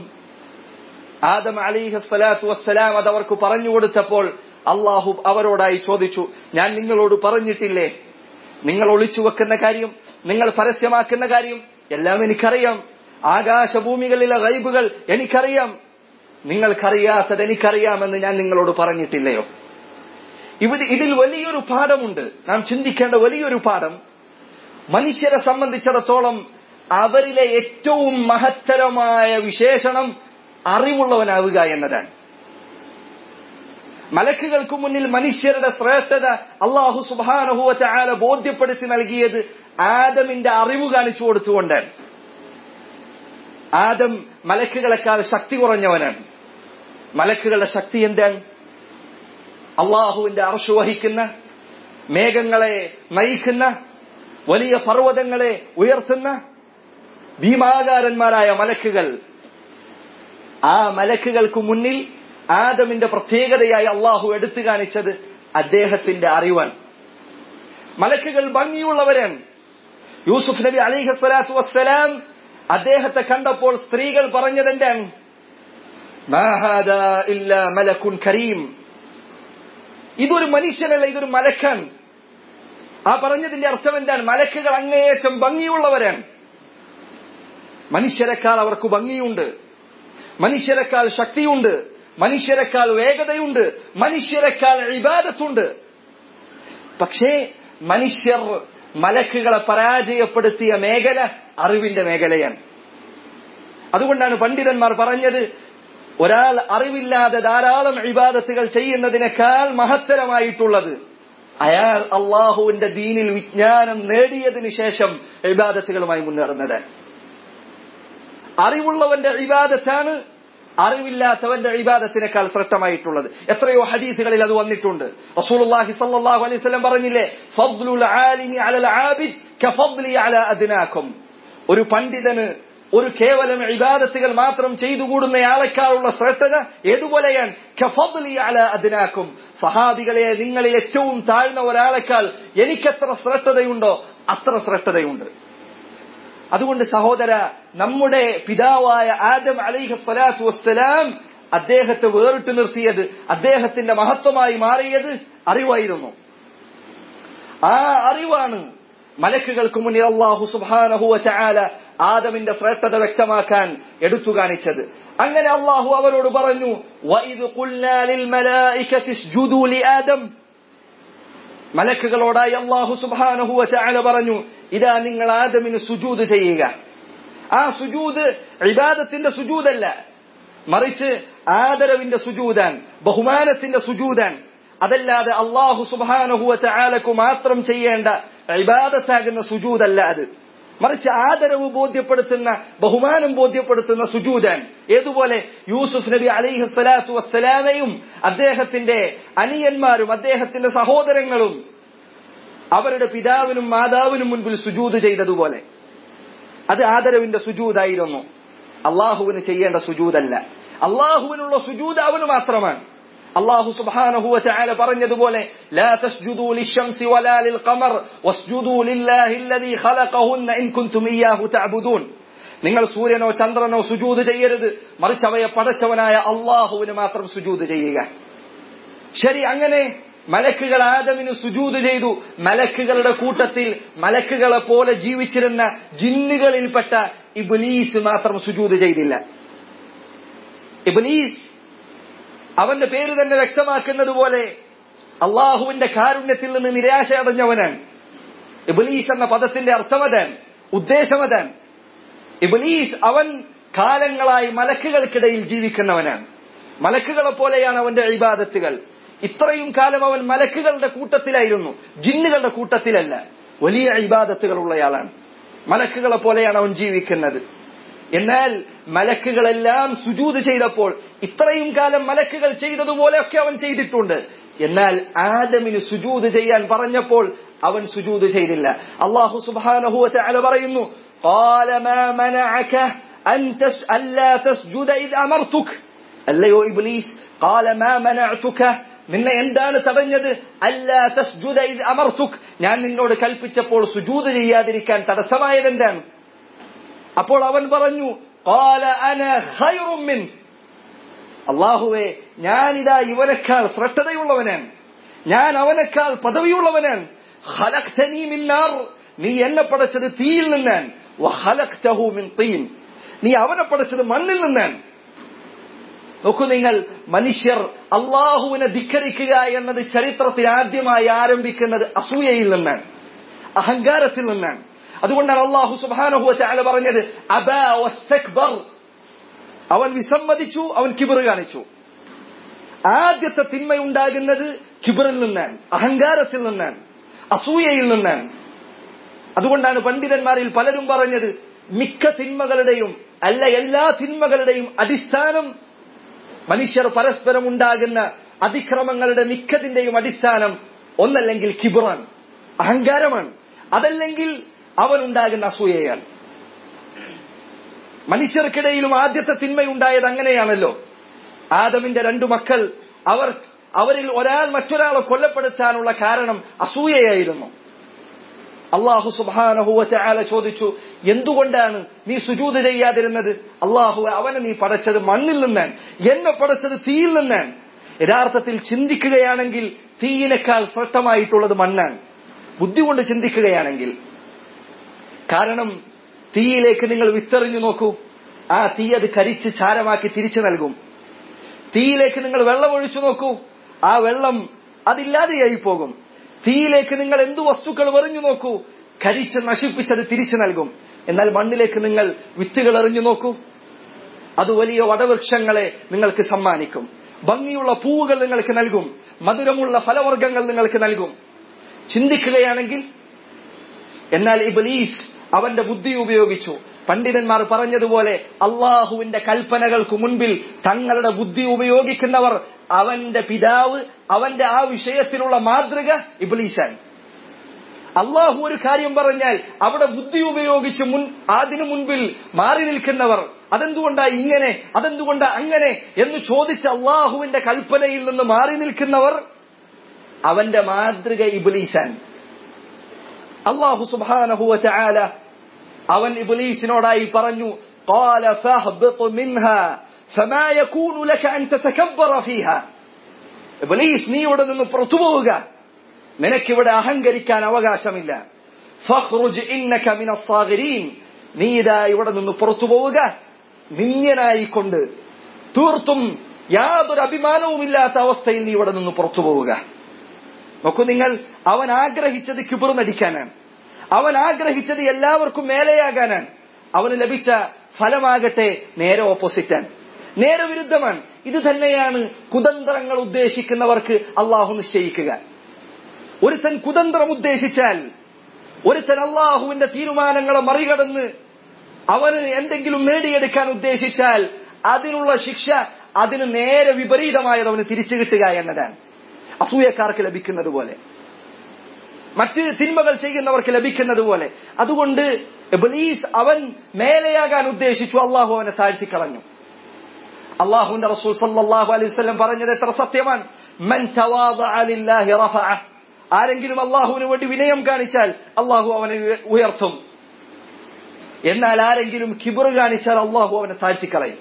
ആദം അലിഹി സ്വലാത്തു വസ്സലാം അത് അവർക്ക് പറഞ്ഞു കൊടുത്തപ്പോൾ അള്ളാഹു അവരോടായി ചോദിച്ചു ഞാൻ നിങ്ങളോട് പറഞ്ഞിട്ടില്ലേ നിങ്ങൾ ഒളിച്ചു വെക്കുന്ന കാര്യം നിങ്ങൾ പരസ്യമാക്കുന്ന കാര്യം എല്ലാം എനിക്കറിയാം ആകാശഭൂമികളിലെ ഗൈബുകൾ എനിക്കറിയാം നിങ്ങൾക്കറിയാത്തത് എനിക്കറിയാമെന്ന് ഞാൻ നിങ്ങളോട് പറഞ്ഞിട്ടില്ലയോ ഇവിടെ ഇതിൽ വലിയൊരു പാഠമുണ്ട് നാം ചിന്തിക്കേണ്ട വലിയൊരു പാഠം മനുഷ്യരെ സംബന്ധിച്ചിടത്തോളം അവരിലെ ഏറ്റവും മഹത്തരമായ വിശേഷണം അറിവുള്ളവനാവുക എന്നതാണ് മലക്കുകൾക്ക് മുന്നിൽ മനുഷ്യരുടെ ശ്രേഷ്ഠത അള്ളാഹു സുബാനഹുവറ്റ ആല ബോധ്യപ്പെടുത്തി നൽകിയത് ആദമിന്റെ അറിവ് കാണിച്ചു കൊടുത്തുകൊണ്ടാണ് ആദം മലക്കുകളെക്കാൾ ശക്തി കുറഞ്ഞവനാണ് മലക്കുകളുടെ ശക്തി എന്താണ് അള്ളാഹുവിന്റെ അർഷു വഹിക്കുന്ന മേഘങ്ങളെ നയിക്കുന്ന വലിയ പർവ്വതങ്ങളെ ഉയർത്തുന്ന ഭീമാകാരന്മാരായ മലക്കുകൾ ആ മലക്കുകൾക്ക് മുന്നിൽ ആദമിന്റെ പ്രത്യേകതയായി അള്ളാഹു എടുത്തു കാണിച്ചത് അദ്ദേഹത്തിന്റെ അറിവാണ് മലക്കുകൾ ഭംഗിയുള്ളവരാണ് യൂസുഫ് നബി അലിഹി സ്വലാത്തു വസ്സലാം അദ്ദേഹത്തെ കണ്ടപ്പോൾ സ്ത്രീകൾ പറഞ്ഞതെന്താണ് മലക്കുൻ കരീം ഇതൊരു മനുഷ്യനല്ല ഇതൊരു മലക്കാണ് ആ പറഞ്ഞതിന്റെ അർത്ഥം എന്താണ് മലക്കുകൾ അങ്ങേയറ്റം ഭംഗിയുള്ളവരാണ് മനുഷ്യരെക്കാൾ അവർക്ക് ഭംഗിയുണ്ട് മനുഷ്യരെക്കാൾ ശക്തിയുണ്ട് മനുഷ്യരെക്കാൾ വേഗതയുണ്ട് മനുഷ്യരെക്കാൾ ഇബാദത്തുണ്ട് പക്ഷേ മനുഷ്യർ മലക്കുകളെ പരാജയപ്പെടുത്തിയ മേഖല അറിവിന്റെ മേഖലയാണ് അതുകൊണ്ടാണ് പണ്ഡിതന്മാർ പറഞ്ഞത് ഒരാൾ അറിവില്ലാതെ ധാരാളം ഇബാദത്തുകൾ ചെയ്യുന്നതിനേക്കാൾ മഹത്തരമായിട്ടുള്ളത് അയാൾ അള്ളാഹുവിന്റെ ദീനിൽ വിജ്ഞാനം നേടിയതിനു ശേഷം ഇബാദത്തുകളുമായി മുന്നേറുന്നത് അറിവുള്ളവന്റെ ഇബാദത്താണ് അറിവില്ലാത്തവന്റെ ഇബാദത്തിനേക്കാൾ ശ്രദ്ധമായിട്ടുള്ളത് എത്രയോ ഹദീസുകളിൽ അത് വന്നിട്ടുണ്ട് റസൂലുള്ളാഹി സല്ലല്ലാഹു അലൈഹി വസല്ലം പറഞ്ഞില്ലേ ഫദ്ലുൽ ആലിമി അലൽ ആബിദ് കഫദ്ലി അലാ അദ്നാകും ഒരു പണ്ഡിതന് ഒരു കേവലം ഇബാദത്തുകൾ മാത്രം ചെയ്തുകൂടുന്നയാളെക്കാളുള്ള ശ്രദ്ധത ഏതുപോലെയാണ് കഫദ്ലി അലാ അദ്നാകും സഹാബികളെ നിങ്ങളിൽ ഏറ്റവും താഴ്ന്ന ഒരാളെക്കാൾ എനിക്കെത്ര ശ്രദ്ധതയുണ്ടോ അത്ര ശ്രദ്ധതയുണ്ട് അതുകൊണ്ട് സഹോദര നമ്മുടെ പിതാവായ ആദം അലൈഹി സ്വലാത്തു വസ്സലാം അദ്ദേഹത്തെ വേറിട്ട് നിർത്തിയത് അദ്ദേഹത്തിന്റെ മഹത്വമായി മാറിയത് അറിവായിരുന്നു ആ അറിവാണ് മലക്കുകൾക്ക് മുന്നിൽ അള്ളാഹു സുബാനഹുവ ചാല ആദമിന്റെ ശ്രേഷ്ഠത വ്യക്തമാക്കാൻ എടുത്തു കാണിച്ചത് അങ്ങനെ അള്ളാഹു അവരോട് പറഞ്ഞു "വഇദ് ഖുൽനാ ലിൽ മലായികതി ഇസ്ജുദൂ ലിആദം മലക്കുകളോടായി അള്ളാഹു സുബാനഹുവ ചാല പറഞ്ഞു ഇതാ നിങ്ങൾ ആദമിന് സുജൂത് ചെയ്യുക ആ സുജൂത് ഇബാദത്തിന്റെ സുജൂതല്ല മറിച്ച് ആദരവിന്റെ സുജൂതാൻ ബഹുമാനത്തിന്റെ സുജൂതാൻ അതല്ലാതെ അള്ളാഹു സുബാനഹുവ ചാലക്കു മാത്രം ചെയ്യേണ്ട ഇബാദത്താകുന്ന സുജൂതല്ല അത് മറിച്ച് ആദരവ് ബോധ്യപ്പെടുത്തുന്ന ബഹുമാനം ബോധ്യപ്പെടുത്തുന്ന സുജൂദാൻ ഏതുപോലെ യൂസുഫ് നബി അലിഹി സ്വലാത്തു വസ്സലാമയും അദ്ദേഹത്തിന്റെ അനിയന്മാരും അദ്ദേഹത്തിന്റെ സഹോദരങ്ങളും അവരുടെ പിതാവിനും മാതാവിനും മുൻപിൽ സുജൂത് ചെയ്തതുപോലെ അത് ആദരവിന്റെ സുജൂതായിരുന്നു അള്ളാഹുവിന് ചെയ്യേണ്ട സുജൂതല്ല അള്ളാഹുവിനുള്ള സുജൂത് അവന് മാത്രമാണ് അള്ളാഹു സുബ്ഹാനഹു വതആല പറഞ്ഞതുപോലെ ലാ തസ്ജുദൂ ലിശംസി വലാ ലിൽഖമർ വസ്ജുദൂ ലില്ലാഹി അല്ലദീ ഖലഖഹുന്ന ഇൻ കുൻതും ഇയ്യാഹു തഅബുദൂൻ നിങ്ങൾ സൂര്യനോ ചന്ദ്രനോ സുജൂത് ചെയ്യരുത് മറിച്ച് അവയെ പടച്ചവനായ അള്ളാഹുവിന് മാത്രം സുജൂത് ചെയ്യുക ശരി അങ്ങനെ മലക്കുകൾ ആദമിന് സുജൂത് ചെയ്തു മലക്കുകളുടെ കൂട്ടത്തിൽ മലക്കുകളെ പോലെ ജീവിച്ചിരുന്ന ജിന്നുകളിൽപ്പെട്ട ഇബ്ലീസ് മാത്രം സുജൂത് ചെയ്തില്ല ഇബ്ലീസ് അവന്റെ പേര് തന്നെ വ്യക്തമാക്കുന്നത് പോലെ അള്ളാഹുവിന്റെ കാരുണ്യത്തിൽ നിന്ന് നിരാശ അടഞ്ഞവനാണ് ഇബലീസ് എന്ന പദത്തിന്റെ അർത്ഥമതാൻ ഉദ്ദേശമതാൻ ഇബലീസ് അവൻ കാലങ്ങളായി മലക്കുകൾക്കിടയിൽ ജീവിക്കുന്നവനാണ് മലക്കുകളെ പോലെയാണ് അവന്റെ ഇബാദത്തുകൾ ഇത്രയും കാലം അവൻ മലക്കുകളുടെ കൂട്ടത്തിലായിരുന്നു ജിന്നുകളുടെ കൂട്ടത്തിലല്ല വലിയ ഇബാദത്തുകളുള്ളയാളാണ് മലക്കുകളെ പോലെയാണ് അവൻ ജീവിക്കുന്നത് എന്നാൽ മലക്കുകളെല്ലാം സുജൂത് ചെയ്തപ്പോൾ ഇത്രയും കാലം മലക്കുകൾ ചെയ്തതുപോലെയൊക്കെ അവൻ ചെയ്തിട്ടുണ്ട് എന്നാൽ ആദമിന് സുജൂത് ചെയ്യാൻ പറഞ്ഞപ്പോൾ അവൻ സുജൂത് ചെയ്തില്ല അള്ളാഹു സുബാനഹു അല പറയുന്നു قال ما منعك أن تس ألا تسجد إذ أمرتك അല്ലയോ ഇബ്ലീസ് قال ما منعتك നിന്നെ എന്താണ് തടഞ്ഞത് അല്ലാ തസ്ജുദ ഇത് അമർത്തുക് ഞാൻ നിന്നോട് കൽപ്പിച്ചപ്പോൾ സുജൂത് ചെയ്യാതിരിക്കാൻ തടസ്സമായത് എന്താണ് അപ്പോൾ അവൻ പറഞ്ഞു قال انا خير من അള്ളാഹുവെ ഞാനിതാ ഇവനേക്കാൾ ശ്രദ്ധതയുള്ളവനാണ് ഞാൻ അവനേക്കാൾ പദവിയുള്ളവനാണ് ഖലഖ്തനീ മിൻ നാർ നീ എന്നെ പടച്ചത് തീയിൽ നിന്നാണ് വഖലഖ്തഹു മിൻ തീൻ നീ അവനെ പടച്ചത് മണ്ണിൽ നിന്നാണ് നോക്കൂ നിങ്ങൾ മനുഷ്യർ അള്ളാഹുവിനെ ധിക്കരിക്കുക എന്നത് ചരിത്രത്തിൽ ആദ്യമായി ആരംഭിക്കുന്നത് അസൂയയിൽ നിന്നാണ് അഹങ്കാരത്തിൽ നിന്നാണ് അതുകൊണ്ടാണ് അള്ളാഹു സുബാനഹു ചാല പറഞ്ഞത് അബാ വസ്തക്ബർ അവൻ വിസമ്മതിച്ചു അവൻ കിബിർ കാണിച്ചു ആദ്യത്തെ തിന്മയുണ്ടാകുന്നത് കിബിറിൽ നിന്നാണ് അഹങ്കാരത്തിൽ നിന്നാണ് അസൂയയിൽ നിന്നാണ് അതുകൊണ്ടാണ് പണ്ഡിതന്മാരിൽ പലരും പറഞ്ഞത് മിക്ക തിന്മകളുടെയും അല്ല എല്ലാ തിന്മകളുടെയും അടിസ്ഥാനം മനുഷ്യർ പരസ്പരം ഉണ്ടാകുന്ന അതിക്രമങ്ങളുടെ മിക്കതിന്റെയും അടിസ്ഥാനം ഒന്നല്ലെങ്കിൽ കിബിറാണ് അഹങ്കാരമാണ് അതല്ലെങ്കിൽ അവനുണ്ടാകുന്ന അസൂയയാണ് മനുഷ്യർക്കിടയിലും ആദ്യത്തെ തിന്മയുണ്ടായത് അങ്ങനെയാണല്ലോ ആദമിന്റെ രണ്ടു മക്കൾ അവർ അവരിൽ ഒരാൾ മറ്റൊരാളെ കൊല്ലപ്പെടുത്താനുള്ള കാരണം അസൂയയായിരുന്നു അള്ളാഹു സുബാനഹുവല ചോദിച്ചു എന്തുകൊണ്ടാണ് നീ സുജൂത് ചെയ്യാതിരുന്നത് അള്ളാഹു അവനെ നീ പടച്ചത് മണ്ണിൽ നിന്നാണ് എന്നെ പടച്ചത് തീയിൽ നിന്നാണ് യഥാർത്ഥത്തിൽ ചിന്തിക്കുകയാണെങ്കിൽ തീയിനേക്കാൾ ശ്രദ്ധമായിട്ടുള്ളത് മണ്ണാണ് ബുദ്ധി കൊണ്ട് ചിന്തിക്കുകയാണെങ്കിൽ കാരണം തീയിലേക്ക് നിങ്ങൾ വിത്തെറിഞ്ഞു നോക്കൂ ആ തീ അത് കരിച്ച് ചാരമാക്കി തിരിച്ചു നൽകും തീയിലേക്ക് നിങ്ങൾ വെള്ളം ഒഴിച്ചു നോക്കൂ ആ വെള്ളം അതില്ലാതെയായി പോകും തീയിലേക്ക് നിങ്ങൾ എന്തു വസ്തുക്കൾ എറിഞ്ഞു നോക്കൂ കരിച്ച് നശിപ്പിച്ചത് തിരിച്ചു നൽകും എന്നാൽ മണ്ണിലേക്ക് നിങ്ങൾ വിത്തുകൾ എറിഞ്ഞു നോക്കൂ അത് വലിയ വടവൃക്ഷങ്ങളെ നിങ്ങൾക്ക് സമ്മാനിക്കും ഭംഗിയുള്ള പൂവുകൾ നിങ്ങൾക്ക് നൽകും മധുരമുള്ള ഫലവർഗ്ഗങ്ങൾ നിങ്ങൾക്ക് നൽകും ചിന്തിക്കുകയാണെങ്കിൽ എന്നാൽ ഇബലീസ് അവന്റെ ബുദ്ധി ഉപയോഗിച്ചു പണ്ഡിതന്മാർ പറഞ്ഞതുപോലെ അള്ളാഹുവിന്റെ കൽപ്പനകൾക്ക് മുൻപിൽ തങ്ങളുടെ ബുദ്ധി ഉപയോഗിക്കുന്നവർ അവന്റെ പിതാവ് അവന്റെ ആ വിഷയത്തിലുള്ള മാതൃക ഇബലീസായി അള്ളാഹു ഒരു കാര്യം പറഞ്ഞാൽ അവിടെ ബുദ്ധി ഉപയോഗിച്ച് മുൻ അതിനു മുൻപിൽ മാറി നിൽക്കുന്നവർ അതെന്തുകൊണ്ടാ ഇങ്ങനെ അതെന്തുകൊണ്ടാ അങ്ങനെ എന്ന് ചോദിച്ച് അള്ളാഹുവിന്റെ കൽപ്പനയിൽ നിന്ന് മാറി നിൽക്കുന്നവർ അവന്റെ മാതൃക ഇബലീസാൻ അള്ളാഹു സുബാനഹുവ ചാല അവൻ ഇബലീസിനോടായി പറഞ്ഞു قال فاهبط منها فما يكون لك أن تتكبر فيها ഇബലീസ് നീ ഇവിടെ നിന്ന് പുറത്തു പോവുക നിനക്കിവിടെ അഹങ്കരിക്കാൻ അവകാശമില്ല ഫഖ്റുജ് ഇന്നക മിന സാഗിരീൻ നീ ഇതാ ഇവിടെ നിന്ന് പുറത്തു പോവുക നിന്യനായിക്കൊണ്ട് തീർത്തും യാതൊരു അഭിമാനവുമില്ലാത്ത അവസ്ഥയിൽ നീ ഇവിടെ നിന്ന് പുറത്തു പോവുക നോക്കൂ നിങ്ങൾ അവൻ ആഗ്രഹിച്ചത് കിബിർ നടിക്കാനാണ് അവൻ ആഗ്രഹിച്ചത് എല്ലാവർക്കും മേലെയാകാനാണ് അവന് ലഭിച്ച ഫലമാകട്ടെ നേരെ ഓപ്പോസിറ്റാണ് നേരെ വിരുദ്ധമാണ് ഇത് തന്നെയാണ് കുതന്ത്രങ്ങൾ ഉദ്ദേശിക്കുന്നവർക്ക് അള്ളാഹു നിശ്ചയിക്കുക ഒരുത്തൻ കുതന്ത്രം ഉദ്ദേശിച്ചാൽ ഒരുത്തൻ അള്ളാഹുവിന്റെ തീരുമാനങ്ങളെ മറികടന്ന് അവന് എന്തെങ്കിലും നേടിയെടുക്കാൻ ഉദ്ദേശിച്ചാൽ അതിനുള്ള ശിക്ഷ അതിന് നേരെ വിപരീതമായത് അവന് തിരിച്ചു കിട്ടുക എന്നതാണ് അസൂയക്കാർക്ക് ലഭിക്കുന്നത് പോലെ മറ്റ് തിന്മകൾ ചെയ്യുന്നവർക്ക് ലഭിക്കുന്നത് പോലെ അതുകൊണ്ട് ഇബ്ലീസ് അവൻ മേലെയാകാൻ ഉദ്ദേശിച്ചു അള്ളാഹു അവനെ താഴ്ത്തിക്കളഞ്ഞു അള്ളാഹുവിന്റെ റസൂൽ സല്ലല്ലാഹു അലൈഹി വസല്ലം പറഞ്ഞത് എത്ര സത്യമാണ് മൻ തവാദഅ ലില്ലാഹി റഫഅ ആരെങ്കിലും അള്ളാഹുവിന് വേണ്ടി വിനയം കാണിച്ചാൽ അള്ളാഹു അവനെ ഉയർത്തും എന്നാൽ ആരെങ്കിലും കിബിർ കാണിച്ചാൽ അള്ളാഹു അവനെ താഴ്ത്തിക്കളയും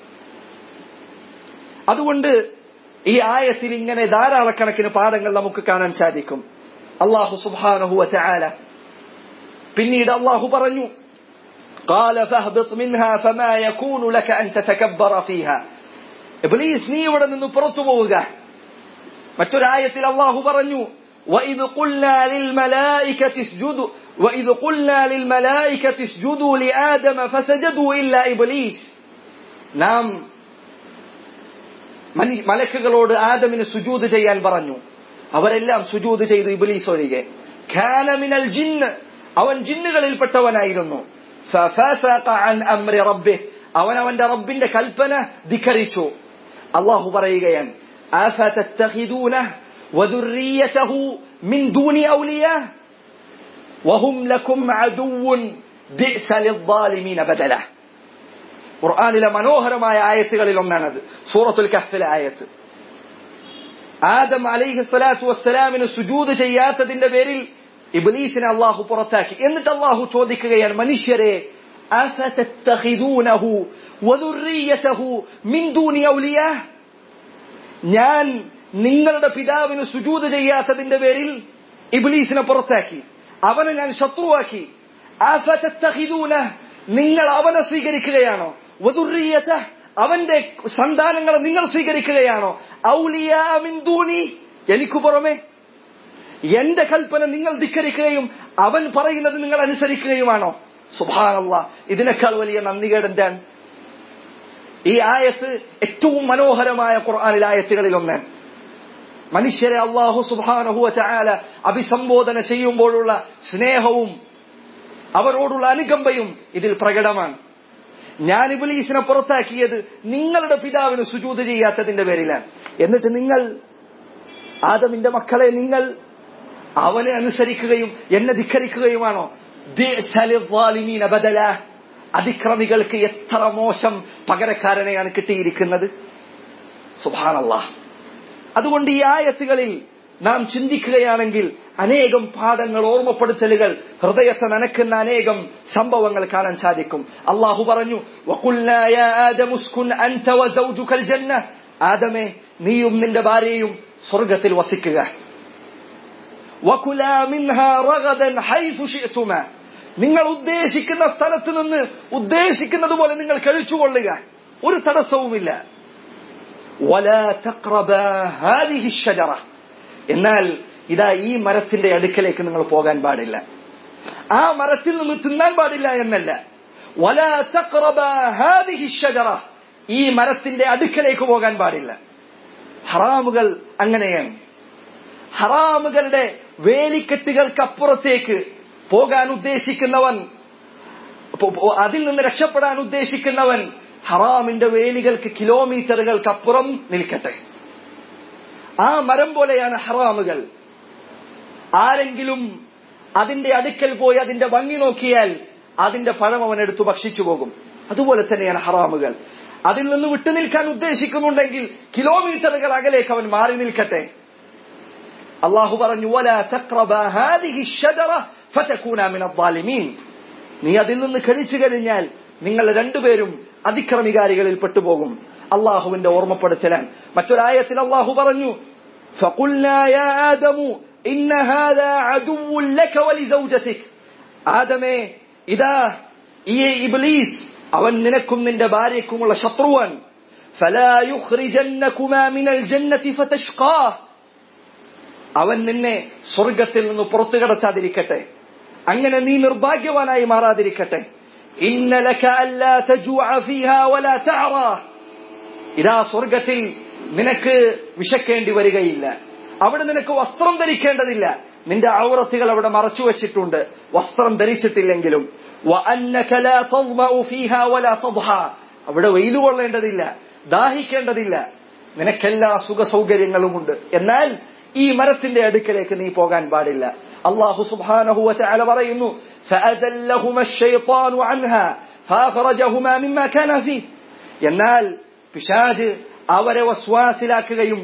അതുകൊണ്ട് ഈ ആയത്തിൽ ഇങ്ങനെ ധാരാളക്കണക്കിന് പാഠങ്ങൾ നമുക്ക് കാണാൻ സാധിക്കും അള്ളാഹു സുബാനഹു ചാല പിന്നീട് അള്ളാഹു പറഞ്ഞു قال فاهبط منها فما يكون لك أن تتكبر فيها إبليس നീ ഇവിടെ നിന്ന് പുറത്തു പോവുക മറ്റൊരായത്തിൽ അള്ളാഹു പറഞ്ഞു وإذ قلنا للملائكة اسجدوا وإذ قلنا للملائكة اسجدوا لآدم فسجدوا إلا إبليس നാം മലക്കുകളോട് ആദമിന് സുജൂത് ചെയ്യാൻ പറഞ്ഞു അവരെല്ലാം സുജൂത് ചെയ്തു ഇബിലീസ് ഒഴികെ ഖാനമിനൽ ജിന്ന് അവൻ ജിന്നുകളിൽപ്പെട്ടവനായിരുന്നു അവൻ അവന്റെ റബ്ബിന്റെ കൽപ്പന ധിഖരിച്ചു അള്ളാഹു പറയുകയാണ് وذريته من دون أولياء وهم لكم عدو بئس للظالمين بدلا ഖുർആാനിലെ മനോഹരമായ ആയത്തുകളിൽ ഒന്നാണത് സൂറത്തുൽ കഹ്ഫിലെ ആയത്ത് ആദം അലൈഹി സ്വലാത്തു വസ്സലാമിന് സുജൂത് ചെയ്യാത്തതിന്റെ പേരിൽ ഇബ്ലീസിനെ അള്ളാഹു പുറത്താക്കി എന്നിട്ട് അള്ളാഹു ചോദിക്കുകയാണ് മനുഷ്യരെ ഞാൻ നിങ്ങളുടെ പിതാവിന് സുജൂത് ചെയ്യാത്തതിന്റെ പേരിൽ ഇബ്ലീസിനെ പുറത്താക്കി അവനെ ഞാൻ ശത്രുവാക്കി നിങ്ങൾ അവനെ സ്വീകരിക്കുകയാണോ വധുറിയത അവന്റെ സന്താനങ്ങളെ നിങ്ങൾ സ്വീകരിക്കുകയാണോ ഔലിയാമിന്ദൂനി എനിക്ക് പുറമെ എന്റെ കൽപ്പന നിങ്ങൾ ധിക്കരിക്കുകയും അവൻ പറയുന്നത് നിങ്ങൾ അനുസരിക്കുകയുമാണോ സുഭാനല്ല ഇതിനേക്കാൾ വലിയ നന്ദികേട് എന്താണ് ഈ ആയത്ത് ഏറ്റവും മനോഹരമായ ഖുർആാനിൽ ആയത്തുകളിൽ ഒന്ന് മനുഷ്യരെ അള്ളാഹു സുബാനഹുവ ചായാല അഭിസംബോധന ചെയ്യുമ്പോഴുള്ള സ്നേഹവും അവരോടുള്ള അനുകമ്പയും ഇതിൽ പ്രകടമാണ് ഞാൻ ഇബിലീസിനെ പുറത്താക്കിയത് നിങ്ങളുടെ പിതാവിന് സുജൂത് ചെയ്യാത്തതിന്റെ പേരിലാണ് എന്നിട്ട് നിങ്ങൾ ആദമിന്റെ മക്കളെ നിങ്ങൾ അവനെ അനുസരിക്കുകയും എന്നെ ധിക്കരിക്കുകയുമാണോ ബദല അതിക്രമികൾക്ക് എത്ര മോശം പകരക്കാരനെയാണ് കിട്ടിയിരിക്കുന്നത് സുഭാനല്ല അതുകൊണ്ട് ഈ ആയത്തുകളിൽ നാം ചിന്തിക്കുകയാണെങ്കിൽ അനേകം പാഠങ്ങൾ ഓർമ്മപ്പെടുത്തലുകൾ ഹൃദയത്തെ നനക്കുന്ന അനേകം സംഭവങ്ങൾ കാണാൻ സാധിക്കും അള്ളാഹു പറഞ്ഞു ആദമേ നീയും നിന്റെ ഭാര്യയും സ്വർഗത്തിൽ വസിക്കുക നിങ്ങൾ ഉദ്ദേശിക്കുന്ന സ്ഥലത്ത് നിന്ന് ഉദ്ദേശിക്കുന്നത് പോലെ നിങ്ങൾ കഴിച്ചുകൊള്ളുക ഒരു തടസ്സവുമില്ല ولا تقربا هذه الشجرة എന്നാൽ ഇതാ ഈ മരത്തിന്റെ അടുക്കലേക്ക് നിങ്ങൾ പോകാൻ പാടില്ല ആ മരത്തിൽ നിന്ന് തിന്നാൻ പാടില്ല എന്നല്ല ولا تقربا هذه الشجرة ഈ മരത്തിന്റെ അടുക്കലേക്ക് പോകാൻ പാടില്ല ഹറാമുകൾ അങ്ങനെയാണ് ഹറാമുകളുടെ വേലിക്കെട്ടുകൾക്കപ്പുറത്തേക്ക് പോകാൻ ഉദ്ദേശിക്കുന്നവൻ പോ- പോ- അതിൽ നിന്ന് രക്ഷപ്പെടാൻ ഉദ്ദേശിക്കുന്നവൻ ഹറാമിന്റെ വേലികൾക്ക് കിലോമീറ്ററുകൾക്കപ്പുറം നിൽക്കട്ടെ ആ മരം പോലെയാണ് ഹറാമുകൾ ആരെങ്കിലും അതിന്റെ അടുക്കൽ പോയി അതിന്റെ ഭംഗി നോക്കിയാൽ അതിന്റെ പഴം അവൻ എടുത്തു ഭക്ഷിച്ചു പോകും അതുപോലെ തന്നെയാണ് ഹറാമുകൾ അതിൽ നിന്ന് വിട്ടുനിൽക്കാൻ ഉദ്ദേശിക്കുന്നുണ്ടെങ്കിൽ കിലോമീറ്ററുകൾ അകലേക്ക് അവൻ മാറി നിൽക്കട്ടെ അള്ളാഹു പറഞ്ഞു "വലാ തഖ്റബാ ഹാദിഹി الشجرة فتكونا من الظالمين." നീ അതിൽ നിന്ന് കഴിച്ചു കഴിഞ്ഞാൽ നിങ്ങൾ രണ്ടുപേരും അതിക്രമികാരികളിൽ പെട്ടുപോകും അള്ളാഹുവിന്റെ ഓർമ്മപ്പെടുത്തലാണ് മറ്റൊരായത്തിൽ അള്ളാഹു പറഞ്ഞു فقلنا يا آدم إن هذا عدو لك ولزوجتك ആദമേ ഇതാ ഈ ഇബ്ലീസ് അവൻ നിനക്കും നിന്റെ ഭാര്യയ്ക്കുമുള്ള ശത്രുവാൻ فلا يخرجنكما من الجنة فتشقى അവൻ നിന്നെ സ്വർഗത്തിൽ നിന്ന് പുറത്തു കടത്താതിരിക്കട്ടെ അങ്ങനെ നീ നിർഭാഗ്യവാനായി മാറാതിരിക്കട്ടെ ഇന്നലക അല്ലാ തജൂഅ ഫീഹാ വലാ തഅറാ ഇതാ സ്വർഗത്തിൽ നിനക്ക് വിശക്കേണ്ടി വരികയില്ല അവിടെ നിനക്ക് വസ്ത്രം ധരിക്കേണ്ടതില്ല നിന്റെ ഔറത്തുകൾ അവിടെ മറച്ചു വെച്ചിട്ടുണ്ട് വസ്ത്രം ധരിച്ചിട്ടില്ലെങ്കിലും وأنك لا تظمأ فيها ولا تضحى അവിടെ വെയിൽ കൊള്ളേണ്ടതില്ല ദാഹിക്കേണ്ടതില്ല നിനക്കെല്ലാ സുഖ സൗകര്യങ്ങളുമുണ്ട് എന്നാൽ ഈ മരത്തിന്റെ അടുക്കലേക്ക് നീ പോകാൻ പാടില്ല അള്ളാഹു സുബ്ഹാനഹു വതആല പറയുന്നു فأذلهما الشيطان عنها فأخرجهما مما كان فيه എന്നാൽ പിശാജ് അവരെ വസ്വാസിലാക്കുകയും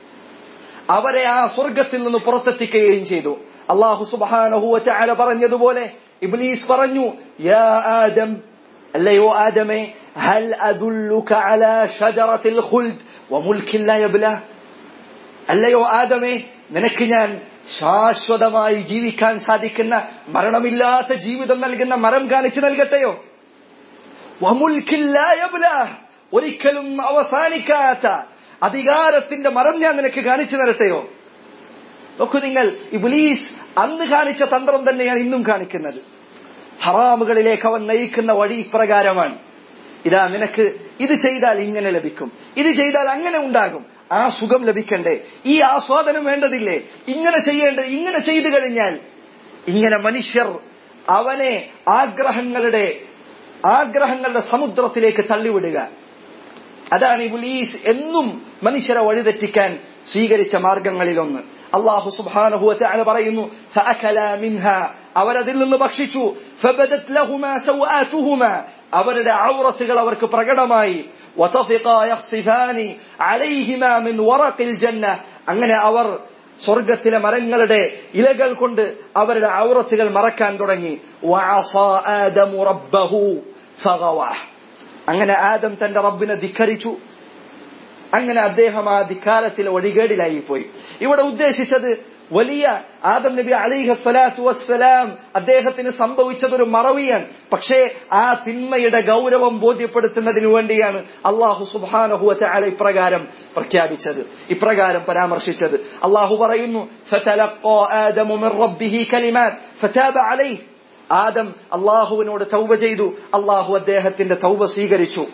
അവരെ ആ സ്വർഗത്തിൽ നിന്ന് പുറത്തെത്തിക്കുകയും ചെയ്തു അള്ളാഹു സുബ്ഹാനഹു വതആല പറഞ്ഞതുപോലെ ഇബ്ലീസ് പറഞ്ഞു യാ ആദം അല്ലയോ ആദമേ ഹൽ അദുല്ലുക അലാ ഷജറത്തിൽ ഖുൽദ് വമുൽക്കിൻ ലാ യബ്ലാ അല്ലയോ ആദമേ നിനക്ക് ഞാൻ ശാശ്വതമായി ജീവിക്കാൻ സാധിക്കുന്ന മരണമില്ലാത്ത ജീവിതം നൽകുന്ന മരം കാണിച്ചു നൽകട്ടെയോ വമുൽക്കിൻ ലാ യബ്ലാ ഒരിക്കലും അവസാനിക്കാത്ത അധികാരത്തിന്റെ മരം ഞാൻ നിനക്ക് കാണിച്ചു തരട്ടെയോ നോക്കൂ നിങ്ങൾ ഇബ്ലീസ് അന്ന് കാണിച്ച തന്ത്രം തന്നെയാണ് ഇന്നും കാണിക്കുന്നത് ഹറാമുകളിലേക്ക് അവൻ നയിക്കുന്ന വഴി ഇപ്രകാരമാണ് ഇതാ നിനക്ക് ഇത് ചെയ്താൽ ഇങ്ങനെ ലഭിക്കും ഇത് ചെയ്താൽ അങ്ങനെ ഉണ്ടാകും ആ സുഖം ലഭിക്കണ്ടേ ഈ ആസ്വാദനം വേണ്ടതില്ലേ ഇങ്ങനെ ചെയ്യേണ്ടത് ഇങ്ങനെ ചെയ്തു കഴിഞ്ഞാൽ ഇങ്ങനെ മനുഷ്യർ അവനെ ആഗ്രഹങ്ങളുടെ ആഗ്രഹങ്ങളുടെ സമുദ്രത്തിലേക്ക് തള്ളിവിടുക അതാണ് ഇബുലീസ് എന്നും മനുഷ്യരെ വഴിതെറ്റിക്കാൻ സ്വീകരിച്ച മാർഗങ്ങളിലൊന്ന് അള്ളാഹു സുബ്ഹാനഹു വതആല പറയുന്നു ഫഅകലാ മിൻഹ അവരതിൽ നിന്ന് ഭക്ഷിച്ചു ഫബദത് ലഹുമാ സൗആതുഹുമാ അവരുടെ ഔറത്തുകൾ അവർക്ക് പ്രകടമായി വതഫിഖാ യഖ്സിഫാനി അലൈഹിമാ മിൻ വറഖിൽ ജന്ന അങ്ങനെ അവർ സ്വർഗത്തിലെ മരങ്ങളുടെ ഇലകൾ കൊണ്ട് അവരുടെ ഔറത്തുകൾ മറക്കാൻ തുടങ്ങി വഅസാ ആദമു റബ്ബഹു ഫഗവാഹ് അങ്ങനെ ആദം തന്റെ റബ്ബിനെ ധിക്കരിച്ചു അങ്ങനെ അദ്ദേഹം ആ ധിക്കാരത്തിലെ ഒഴികേടിലായി പോയി ഇവിടെ ഉദ്ദേശിച്ചത് വലിയ ആദം നബി അലിഹ സ്വലാത്തു വസ്സലാം അദ്ദേഹത്തിന് സംഭവിച്ചതൊരു മറവിയാണ് പക്ഷേ ആ തിന്മയുടെ ഗൗരവം ബോധ്യപ്പെടുത്തുന്നതിനു വേണ്ടിയാണ് അള്ളാഹു സുബാനഹുവ ചാല ഇപ്രകാരം പ്രഖ്യാപിച്ചത് ഇപ്രകാരം പരാമർശിച്ചത് അള്ളാഹു പറയുന്നു فَتَلَقَّى آدَمُ مِنْ رَبِّهِ كَلِمَاتٍ فَتَابَ عَلَيْهِ ആദം അള്ളാഹുവിനോട് തൗബ ചെയ്തു അള്ളാഹു അദ്ദേഹത്തിന്റെ തൗബ സ്വീകരിച്ചു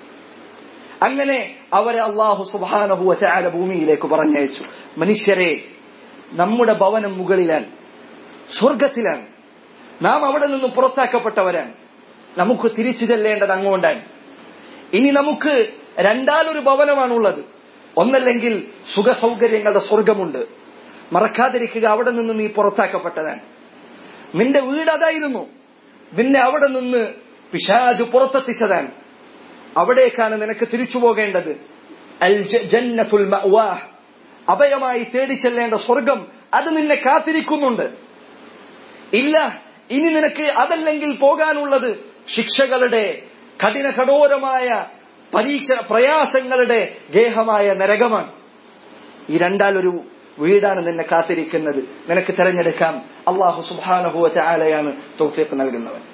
അങ്ങനെ അവരെ അള്ളാഹു സുബാനഹുവ ചാല ഭൂമിയിലേക്ക് പറഞ്ഞയച്ചു മനുഷ്യരെ നമ്മുടെ ഭവനം മുകളിലാണ് സ്വർഗത്തിലാണ് നാം അവിടെ നിന്ന് പുറത്താക്കപ്പെട്ടവരാണ് നമുക്ക് തിരിച്ചു ചെല്ലേണ്ടത് അങ്ങോട്ടാണ് ഇനി നമുക്ക് രണ്ടാലൊരു ഭവനമാണുള്ളത് ഒന്നല്ലെങ്കിൽ സുഖ സൗകര്യങ്ങളുടെ സ്വർഗമുണ്ട് മറക്കാതിരിക്കുക അവിടെ നിന്ന് നീ പുറത്താക്കപ്പെട്ടതാണ് നിന്റെ വീട് അതായിരുന്നു നിന്നെ അവിടെ നിന്ന് പിശാജ് പുറത്തെത്തിച്ചതാണ് അവിടേക്കാണ് നിനക്ക് തിരിച്ചു പോകേണ്ടത് അൽ ജ- ജന്നത്തുൽ മഅ്വാഹ് അഭയമായി തേടി ചെല്ലേണ്ട സ്വർഗം അത് നിന്നെ കാത്തിരിക്കുന്നുണ്ട് ഇല്ല ഇനി നിനക്ക് അതല്ലെങ്കിൽ പോകാനുള്ളത് ശിക്ഷകളുടെ കഠിന കഠോരമായ പരീക്ഷ പ്രയാസങ്ങളുടെ ഗേഹമായ നരകമാണ് ഈ രണ്ടാലൊരു വീടാണ് നിന്നെ കാത്തിരിക്കുന്നത് നിനക്ക് തെരഞ്ഞെടുക്കാം അള്ളാഹു സുബാനഹുവ ചാലയാണ് തൗഫീഖ് നൽകുന്നവൻ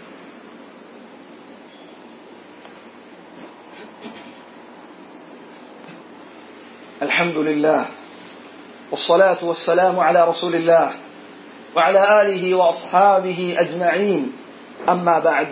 الحمد لله والصلاة والسلام على رسول الله وعلى آله وأصحابه أجمعين أما بعد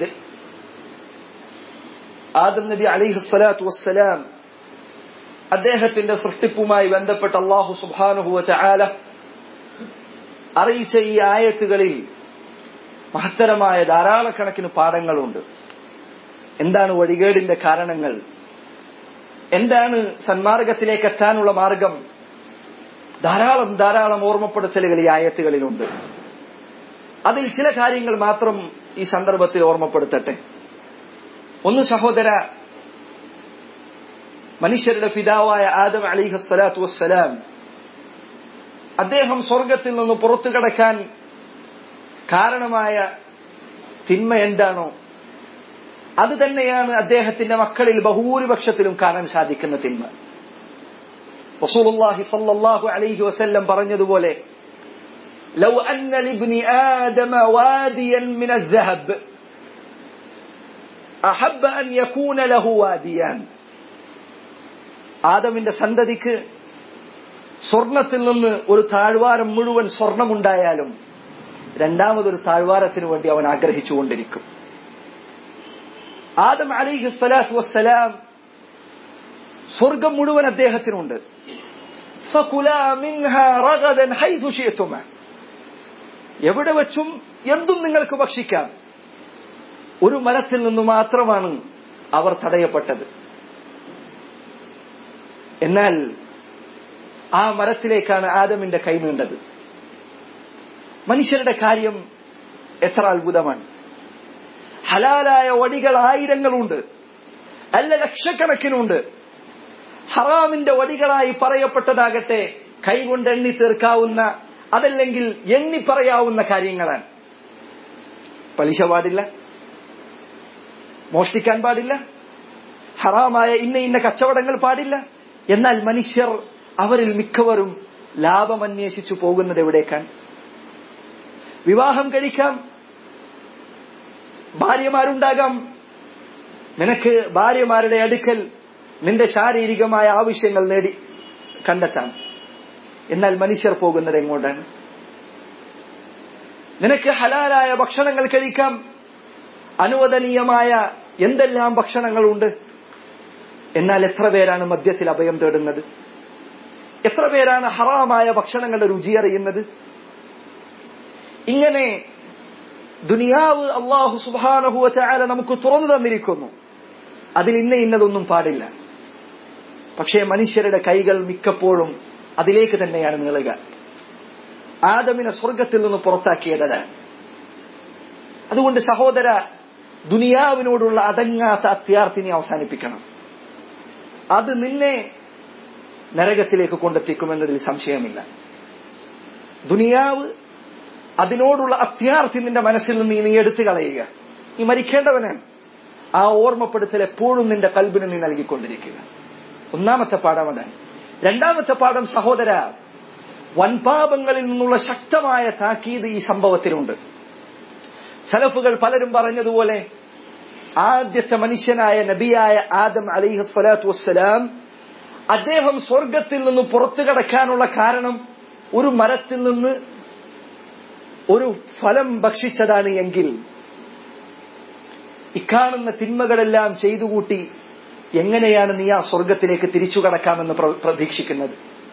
ആദം നബി അലിഹു സ്വലാത്തു വസ്സലാം അദ്ദേഹത്തിന്റെ സൃഷ്ടിപ്പുമായി ബന്ധപ്പെട്ട അള്ളാഹു സുബാനുഹുവ ചാല അറിയിച്ച ഈ ആയത്തുകളിൽ മഹത്തരമായ ധാരാളക്കണക്കിന് പാഠങ്ങളുണ്ട് എന്താണ് വഴികേടിന്റെ കാരണങ്ങൾ എന്താണ് സന്മാർഗത്തിലേക്ക് എത്താനുള്ള മാർഗം ധാരാളം ധാരാളം ഓർമ്മപ്പെടുത്തലുകൾ ഈ ആയത്തുകളിലുണ്ട് അതിൽ ചില കാര്യങ്ങൾ മാത്രം ഈ സന്ദർഭത്തിൽ ഓർമ്മപ്പെടുത്തട്ടെ ഒന്ന് സഹോദര മനുഷ്യരുടെ പിതാവായ ആദം അലിഹ് സ്വലാത്തു വസ്സലാം അദ്ദേഹം സ്വർഗത്തിൽ നിന്ന് പുറത്തു കടക്കാൻ കാരണമായ തിന്മ എന്താണോ അത് തന്നെയാണ് അദ്ദേഹത്തിന്റെ മക്കളിൽ ബഹുഭൂരിപക്ഷത്തിലും കാണാൻ സാധിക്കുന്ന തിന്മ റസൂലുള്ളാഹി സല്ലല്ലാഹു അലൈഹി വസല്ലം പറഞ്ഞതുപോലെ ലൗ അന്ന ലിബ്നി ആദമ വാദിയൻ മിന الذهب അഹബ്ബ അൻ യകൂന ലഹു വാദിയാൻ ആദമിന്റെ സന്തതിക്ക് സ്വർണത്തിൽ നിന്ന് ഒരു താഴ്വാരം മുഴുവൻ സ്വർണമുണ്ടായാലും രണ്ടാമതൊരു താഴ്വാരത്തിന് വേണ്ടി അവൻ ആഗ്രഹിച്ചുകൊണ്ടിരിക്കും ആദം അലിഹി സ്വലാത്തു വസ്സലാം സ്വർഗം മുഴുവൻ അദ്ദേഹത്തിനുണ്ട് എവിടെ വെച്ചും എന്തും നിങ്ങൾക്ക് ഭക്ഷിക്കാം ഒരു മരത്തിൽ നിന്ന് മാത്രമാണ് അവർ തടയപ്പെട്ടത് എന്നാൽ ആ മരത്തിലേക്കാണ് ആദമിന്റെ കൈ നീണ്ടത് മനുഷ്യരുടെ കാര്യം എത്ര അത്ഭുതമാണ് ഹലാലായ വടികൾ ആയിരങ്ങളുണ്ട് അല്ല ലക്ഷക്കണക്കിനുണ്ട് ഹറാമിന്റെ വടികളായി പറയപ്പെട്ടതാകട്ടെ കൈകൊണ്ട് എണ്ണി തീർക്കാവുന്ന അതല്ലെങ്കിൽ എണ്ണി പറയാവുന്ന കാര്യങ്ങളാണ് പലിശ പാടില്ല മോഷ്ടിക്കാൻ പാടില്ല ഹറാമായ ഇന്ന ഇന്ന കച്ചവടങ്ങൾ പാടില്ല എന്നാൽ മനുഷ്യർ അവരിൽ മിക്കവരും ലാഭം അന്വേഷിച്ചു പോകുന്നത് എവിടേക്കാണ് വിവാഹം കഴിക്കാം ഭാര്യമാരുണ്ടാകാം നിനക്ക് ഭാര്യമാരുടെ അടുക്കൽ നിന്റെ ശാരീരികമായ ആവശ്യങ്ങൾ നേടി കണ്ടെത്താം എന്നാൽ മനുഷ്യർ പോകുന്നത് എങ്ങോട്ടാണ് നിനക്ക് ഹലാലായ ഭക്ഷണങ്ങൾ കഴിക്കാം അനുവദനീയമായ എന്തെല്ലാം ഭക്ഷണങ്ങളുണ്ട് എന്നാൽ എത്ര പേരാണ് മദ്യത്തിൽ അഭയം തേടുന്നത് എത്ര പേരാണ് ഹറാമായ ഭക്ഷണങ്ങളുടെ രുചി അറിയുന്നത് ഇങ്ങനെ ദുനിയാവ് അള്ളാഹു സുബാനഹുവ ചാല നമുക്ക് തുറന്നു തന്നിരിക്കുന്നു അതിൽ ഇന്ന ഇന്നതൊന്നും പാടില്ല പക്ഷേ മനുഷ്യരുടെ കൈകൾ മിക്കപ്പോഴും അതിലേക്ക് തന്നെയാണ് നീളുക ആദമിനെ സ്വർഗത്തിൽ നിന്ന് പുറത്താക്കിയതാണ് അതുകൊണ്ട് സഹോദര ദുനിയാവിനോടുള്ള അടങ്ങാത്ത അത്യാർത്ഥിനെ അവസാനിപ്പിക്കണം അത് നിന്നെ നരകത്തിലേക്ക് കൊണ്ടെത്തിക്കുമെന്നതിൽ സംശയമില്ല ദുനിയാവ് അതിനോടുള്ള അത്യാർത്ഥി നിന്റെ മനസ്സിൽ നിന്ന് നീ എടുത്തു കളയുക നീ മരിക്കേണ്ടവനാണ് ആ ഓർമ്മപ്പെടുത്തൽ എപ്പോഴും നിന്റെ കൽബിന് നീ നൽകിക്കൊണ്ടിരിക്കുക ഒന്നാമത്തെ പാഠം അതാണ് രണ്ടാമത്തെ പാഠം സഹോദര വൻപാപങ്ങളിൽ നിന്നുള്ള ശക്തമായ താക്കീത് ഈ സംഭവത്തിലുണ്ട് സലഫുകൾ പലരും പറഞ്ഞതുപോലെ ആദ്യത്തെ മനുഷ്യനായ നബിയായ ആദം അലിഹ് സ്വലാത്തു വസ്സലാം അദ്ദേഹം സ്വർഗത്തിൽ നിന്ന് പുറത്തു കടക്കാനുള്ള കാരണം ഒരു മരത്തിൽ നിന്ന് ഒരു ഫലം ഭക്ഷിച്ചതാണ് എങ്കിൽ ഇക്കാണുന്ന തിന്മകളെല്ലാം ചെയ്തുകൂട്ടി എങ്ങനെയാണ് നീ ആ സ്വർഗത്തിലേക്ക് തിരിച്ചു കടക്കാമെന്ന് പ്രതീക്ഷിക്കുന്നത്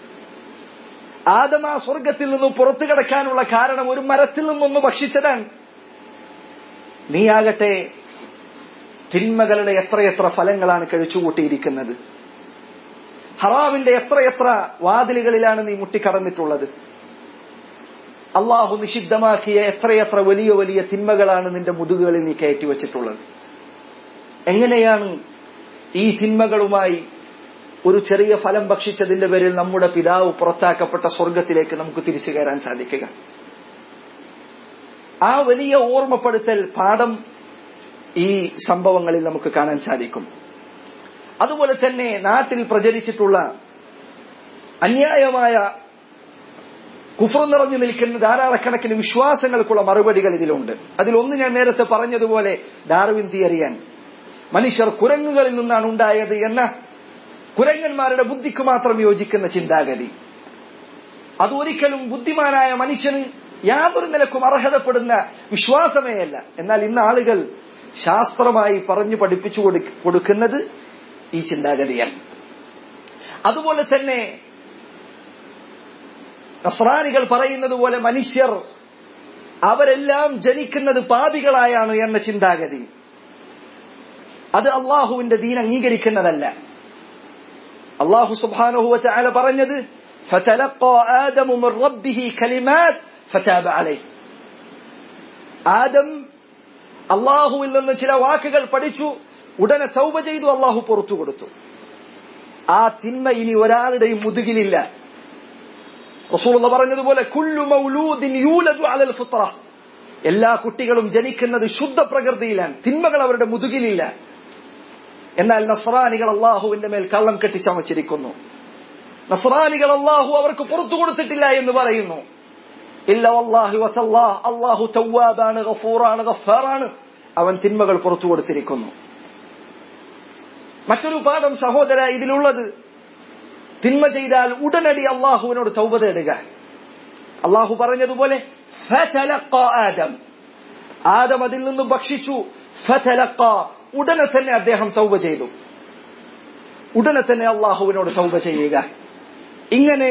ആദം ആ സ്വർഗത്തിൽ നിന്നും പുറത്തു കടക്കാനുള്ള കാരണം ഒരു മരത്തിൽ നിന്നൊന്ന് ഭക്ഷിച്ചതാണ് നീയാകട്ടെ തിന്മകളുടെ എത്രയെത്ര ഫലങ്ങളാണ് കഴിച്ചുകൂട്ടിയിരിക്കുന്നത് ഹറാമിന്റെ എത്രയെത്ര വാതിലുകളിലാണ് നീ മുട്ടിക്കടന്നിട്ടുള്ളത് അള്ളാഹു നിഷിദ്ധമാക്കിയ എത്രയെത്ര വലിയ വലിയ തിന്മകളാണ് നിന്റെ മുതുകുകളിൽ നീ കയറ്റി വെച്ചിട്ടുള്ളത് എങ്ങനെയാണ് ഈ തിന്മകളുമായി ഒരു ചെറിയ ഫലം ഭക്ഷിച്ചതിന്റെ പേരിൽ നമ്മുടെ പിതാവ് പുറത്താക്കപ്പെട്ട സ്വർഗത്തിലേക്ക് നമുക്ക് തിരിച്ചു കയറാൻ സാധിക്കുക ആ വലിയ ഓർമ്മപ്പെടുത്തൽ പാഠം ഈ സംഭവങ്ങളിൽ നമുക്ക് കാണാൻ സാധിക്കും അതുപോലെ തന്നെ നാട്ടിൽ പ്രചരിച്ചിട്ടുള്ള അന്യായമായ കുഫർ നിറഞ്ഞു നിൽക്കുന്ന ധാരാളക്കണക്കിന് വിശ്വാസങ്ങൾക്കുള്ള മറുപടികൾ ഇതിലുണ്ട് അതിലൊന്ന് ഞാൻ നേരത്തെ പറഞ്ഞതുപോലെ ഡാർവിൻ തിയറിയാണ് മനുഷ്യർ കുരങ്ങുകളിൽ നിന്നാണ് ഉണ്ടായത് എന്ന കുരങ്ങന്മാരുടെ ബുദ്ധിക്ക് മാത്രം യോജിക്കുന്ന ചിന്താഗതി അതൊരിക്കലും ബുദ്ധിമാനായ മനുഷ്യന് യാതൊരു നിലക്കും അർഹതപ്പെടുന്ന വിശ്വാസമേ അല്ല എന്നാൽ ഇന്ന് ആളുകൾ ശാസ്ത്രമായി പറഞ്ഞു പഠിപ്പിച്ചു കൊടുക്കുന്നത് ഈ ചിന്താഗതിയാണ് അതുപോലെ തന്നെ നസ്രാനികൾ പറയുന്നത് പോലെ മനുഷ്യർ അവരെല്ലാം ജനിക്കുന്നത് പാപികളായാണ് എന്ന ചിന്താഗതി അത് അള്ളാഹുവിന്റെ ദീൻ അംഗീകരിക്കുന്നതല്ല അള്ളാഹു സുബാനുഹുവ ചാല പറഞ്ഞത് فتلقى آدم من ربه كلمات فتاب عليه ആദം അള്ളാഹുവിൽ നിന്ന് ചില വാക്കുകൾ പഠിച്ചു ഉടനെ തൗബ ചെയ്തു അള്ളാഹു പുറത്തു കൊടുത്തു ആ തിന്മ ഇനി ഒരാളുടെയും മുതുകിലില്ല റസൂലുള്ള പറഞ്ഞതുപോലെ കുല്ലു മൗലൂദിൻ യൂലദു അലൽ ഫിത്ര എല്ലാ കുട്ടികളും ജനിക്കുന്നത് ശുദ്ധ പ്രകൃതിയിലാണ് തിന്മകൾ അവരുടെ മുതുകിലില്ല എന്നാൽ നസ്രാനികൾ അള്ളാഹുവിന്റെ മേൽ കള്ളം കെട്ടിച്ചമച്ചിരിക്കുന്നു നസ്രാനികൾ അള്ളാഹു അവർക്ക് പുറത്തു കൊടുത്തിട്ടില്ല എന്ന് പറയുന്നു ഇല്ല വല്ലാഹി വസല്ലാ അള്ളാഹു തവ്വാബാണ് ഗഫൂറാണ് ഗഫാറാണ് അവൻ തിന്മകൾ പുറത്തു കൊടുത്തിരിക്കുന്നു മറ്റൊരു പാഠം സഹോദര ഇതിലുള്ളത് തിന്മ ചെയ്താൽ ഉടനടി അള്ളാഹുവിനോട് തൗബ തേടുക അള്ളാഹു പറഞ്ഞതുപോലെ ആദം ആദം അതിൽ നിന്ന് ഭക്ഷിച്ചു ഉടനെ തന്നെ അദ്ദേഹം തൗബ ചെയ്തു ഉടനെ തന്നെ അള്ളാഹുവിനോട് തൗബ ചെയ്യുക ഇങ്ങനെ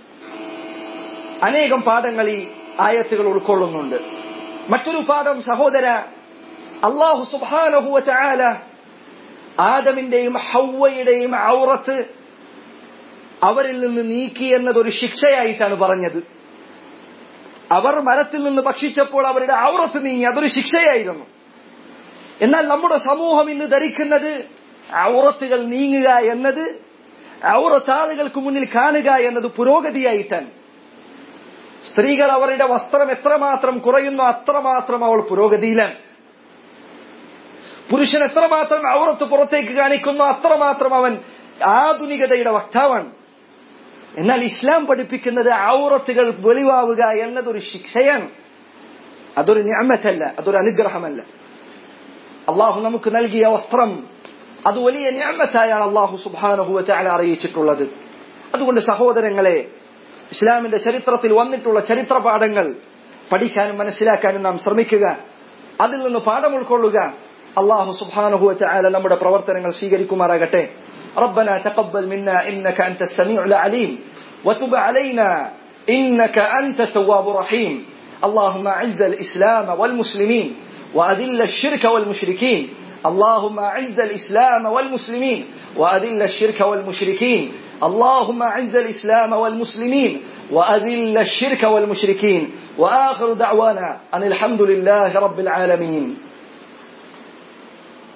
അനേകം പാഠങ്ങൾ ഈ ആയത്തുകൾ ഉൾക്കൊള്ളുന്നുണ്ട് മറ്റൊരു പാഠം സഹോദര അള്ളാഹു സുബാനഹുവ ചായാല ആദമിന്റെയും ഹൗവയുടെയും ഔറത്ത് അവരിൽ നിന്ന് നീക്കി എന്നതൊരു ശിക്ഷയായിട്ടാണ് പറഞ്ഞത് അവർ മരത്തിൽ നിന്ന് ഭക്ഷിച്ചപ്പോൾ അവരുടെ ഔറത്ത് നീങ്ങി അതൊരു ശിക്ഷയായിരുന്നു എന്നാൽ നമ്മുടെ സമൂഹം ഇന്ന് ധരിക്കുന്നത് ഔറത്തുകൾ നീങ്ങുക എന്നത് ഔറത്ത് ആളുകൾക്ക് മുന്നിൽ കാണുക എന്നത് പുരോഗതിയായിട്ടാണ് സ്ത്രീകൾ അവരുടെ വസ്ത്രം എത്രമാത്രം കുറയുന്നു അത്രമാത്രം അവൾ പുരോഗതിയിലാണ് പുരുഷൻ എത്രമാത്രം ഔറത്ത് പുറത്തേക്ക് കാണിക്കുന്നു അത്രമാത്രം അവൻ ആധുനികതയുടെ വക്താവാണ് എന്നാൽ ഇസ്ലാം പഠിപ്പിക്കുന്നത് ഔറത്തുകൾ വെളിവാവുക എന്നതൊരു ശിക്ഷയാണ് അതൊരു ഞാമത്തല്ല അതൊരു അനുഗ്രഹമല്ല അള്ളാഹു നമുക്ക് നൽകിയ വസ്ത്രം അത് വലിയ ഞാമത്തായാണ് അള്ളാഹു സുബാനഹുവത്തെ അറിയിച്ചിട്ടുള്ളത് അതുകൊണ്ട് സഹോദരങ്ങളെ ഇസ്ലാമിന്റെ ചരിത്രത്തിൽ വന്നിട്ടുള്ള ചരിത്ര പാഠങ്ങൾ പഠിക്കാനും മനസ്സിലാക്കാനും നാം ശ്രമിക്കുക അതിൽ നിന്ന് പാഠം ഉൾക്കൊള്ളുക അള്ളാഹു സുബാനഹുവത്തെ നമ്മുടെ പ്രവർത്തനങ്ങൾ സ്വീകരിക്കുമാറാകട്ടെ ربنا تقبل منا إنك أنت السميع العليم وتب علينا إنك أنت التواب الرحيم اللهم أعز الإسلام والمسلمين وأذل الشرك والمشركين اللهم أعز الإسلام والمسلمين وأذل الشرك والمشركين اللهم أعز الإسلام والمسلمين وأذل الشرك والمشركين وآخر دعوانا أن الحمد لله رب العالمين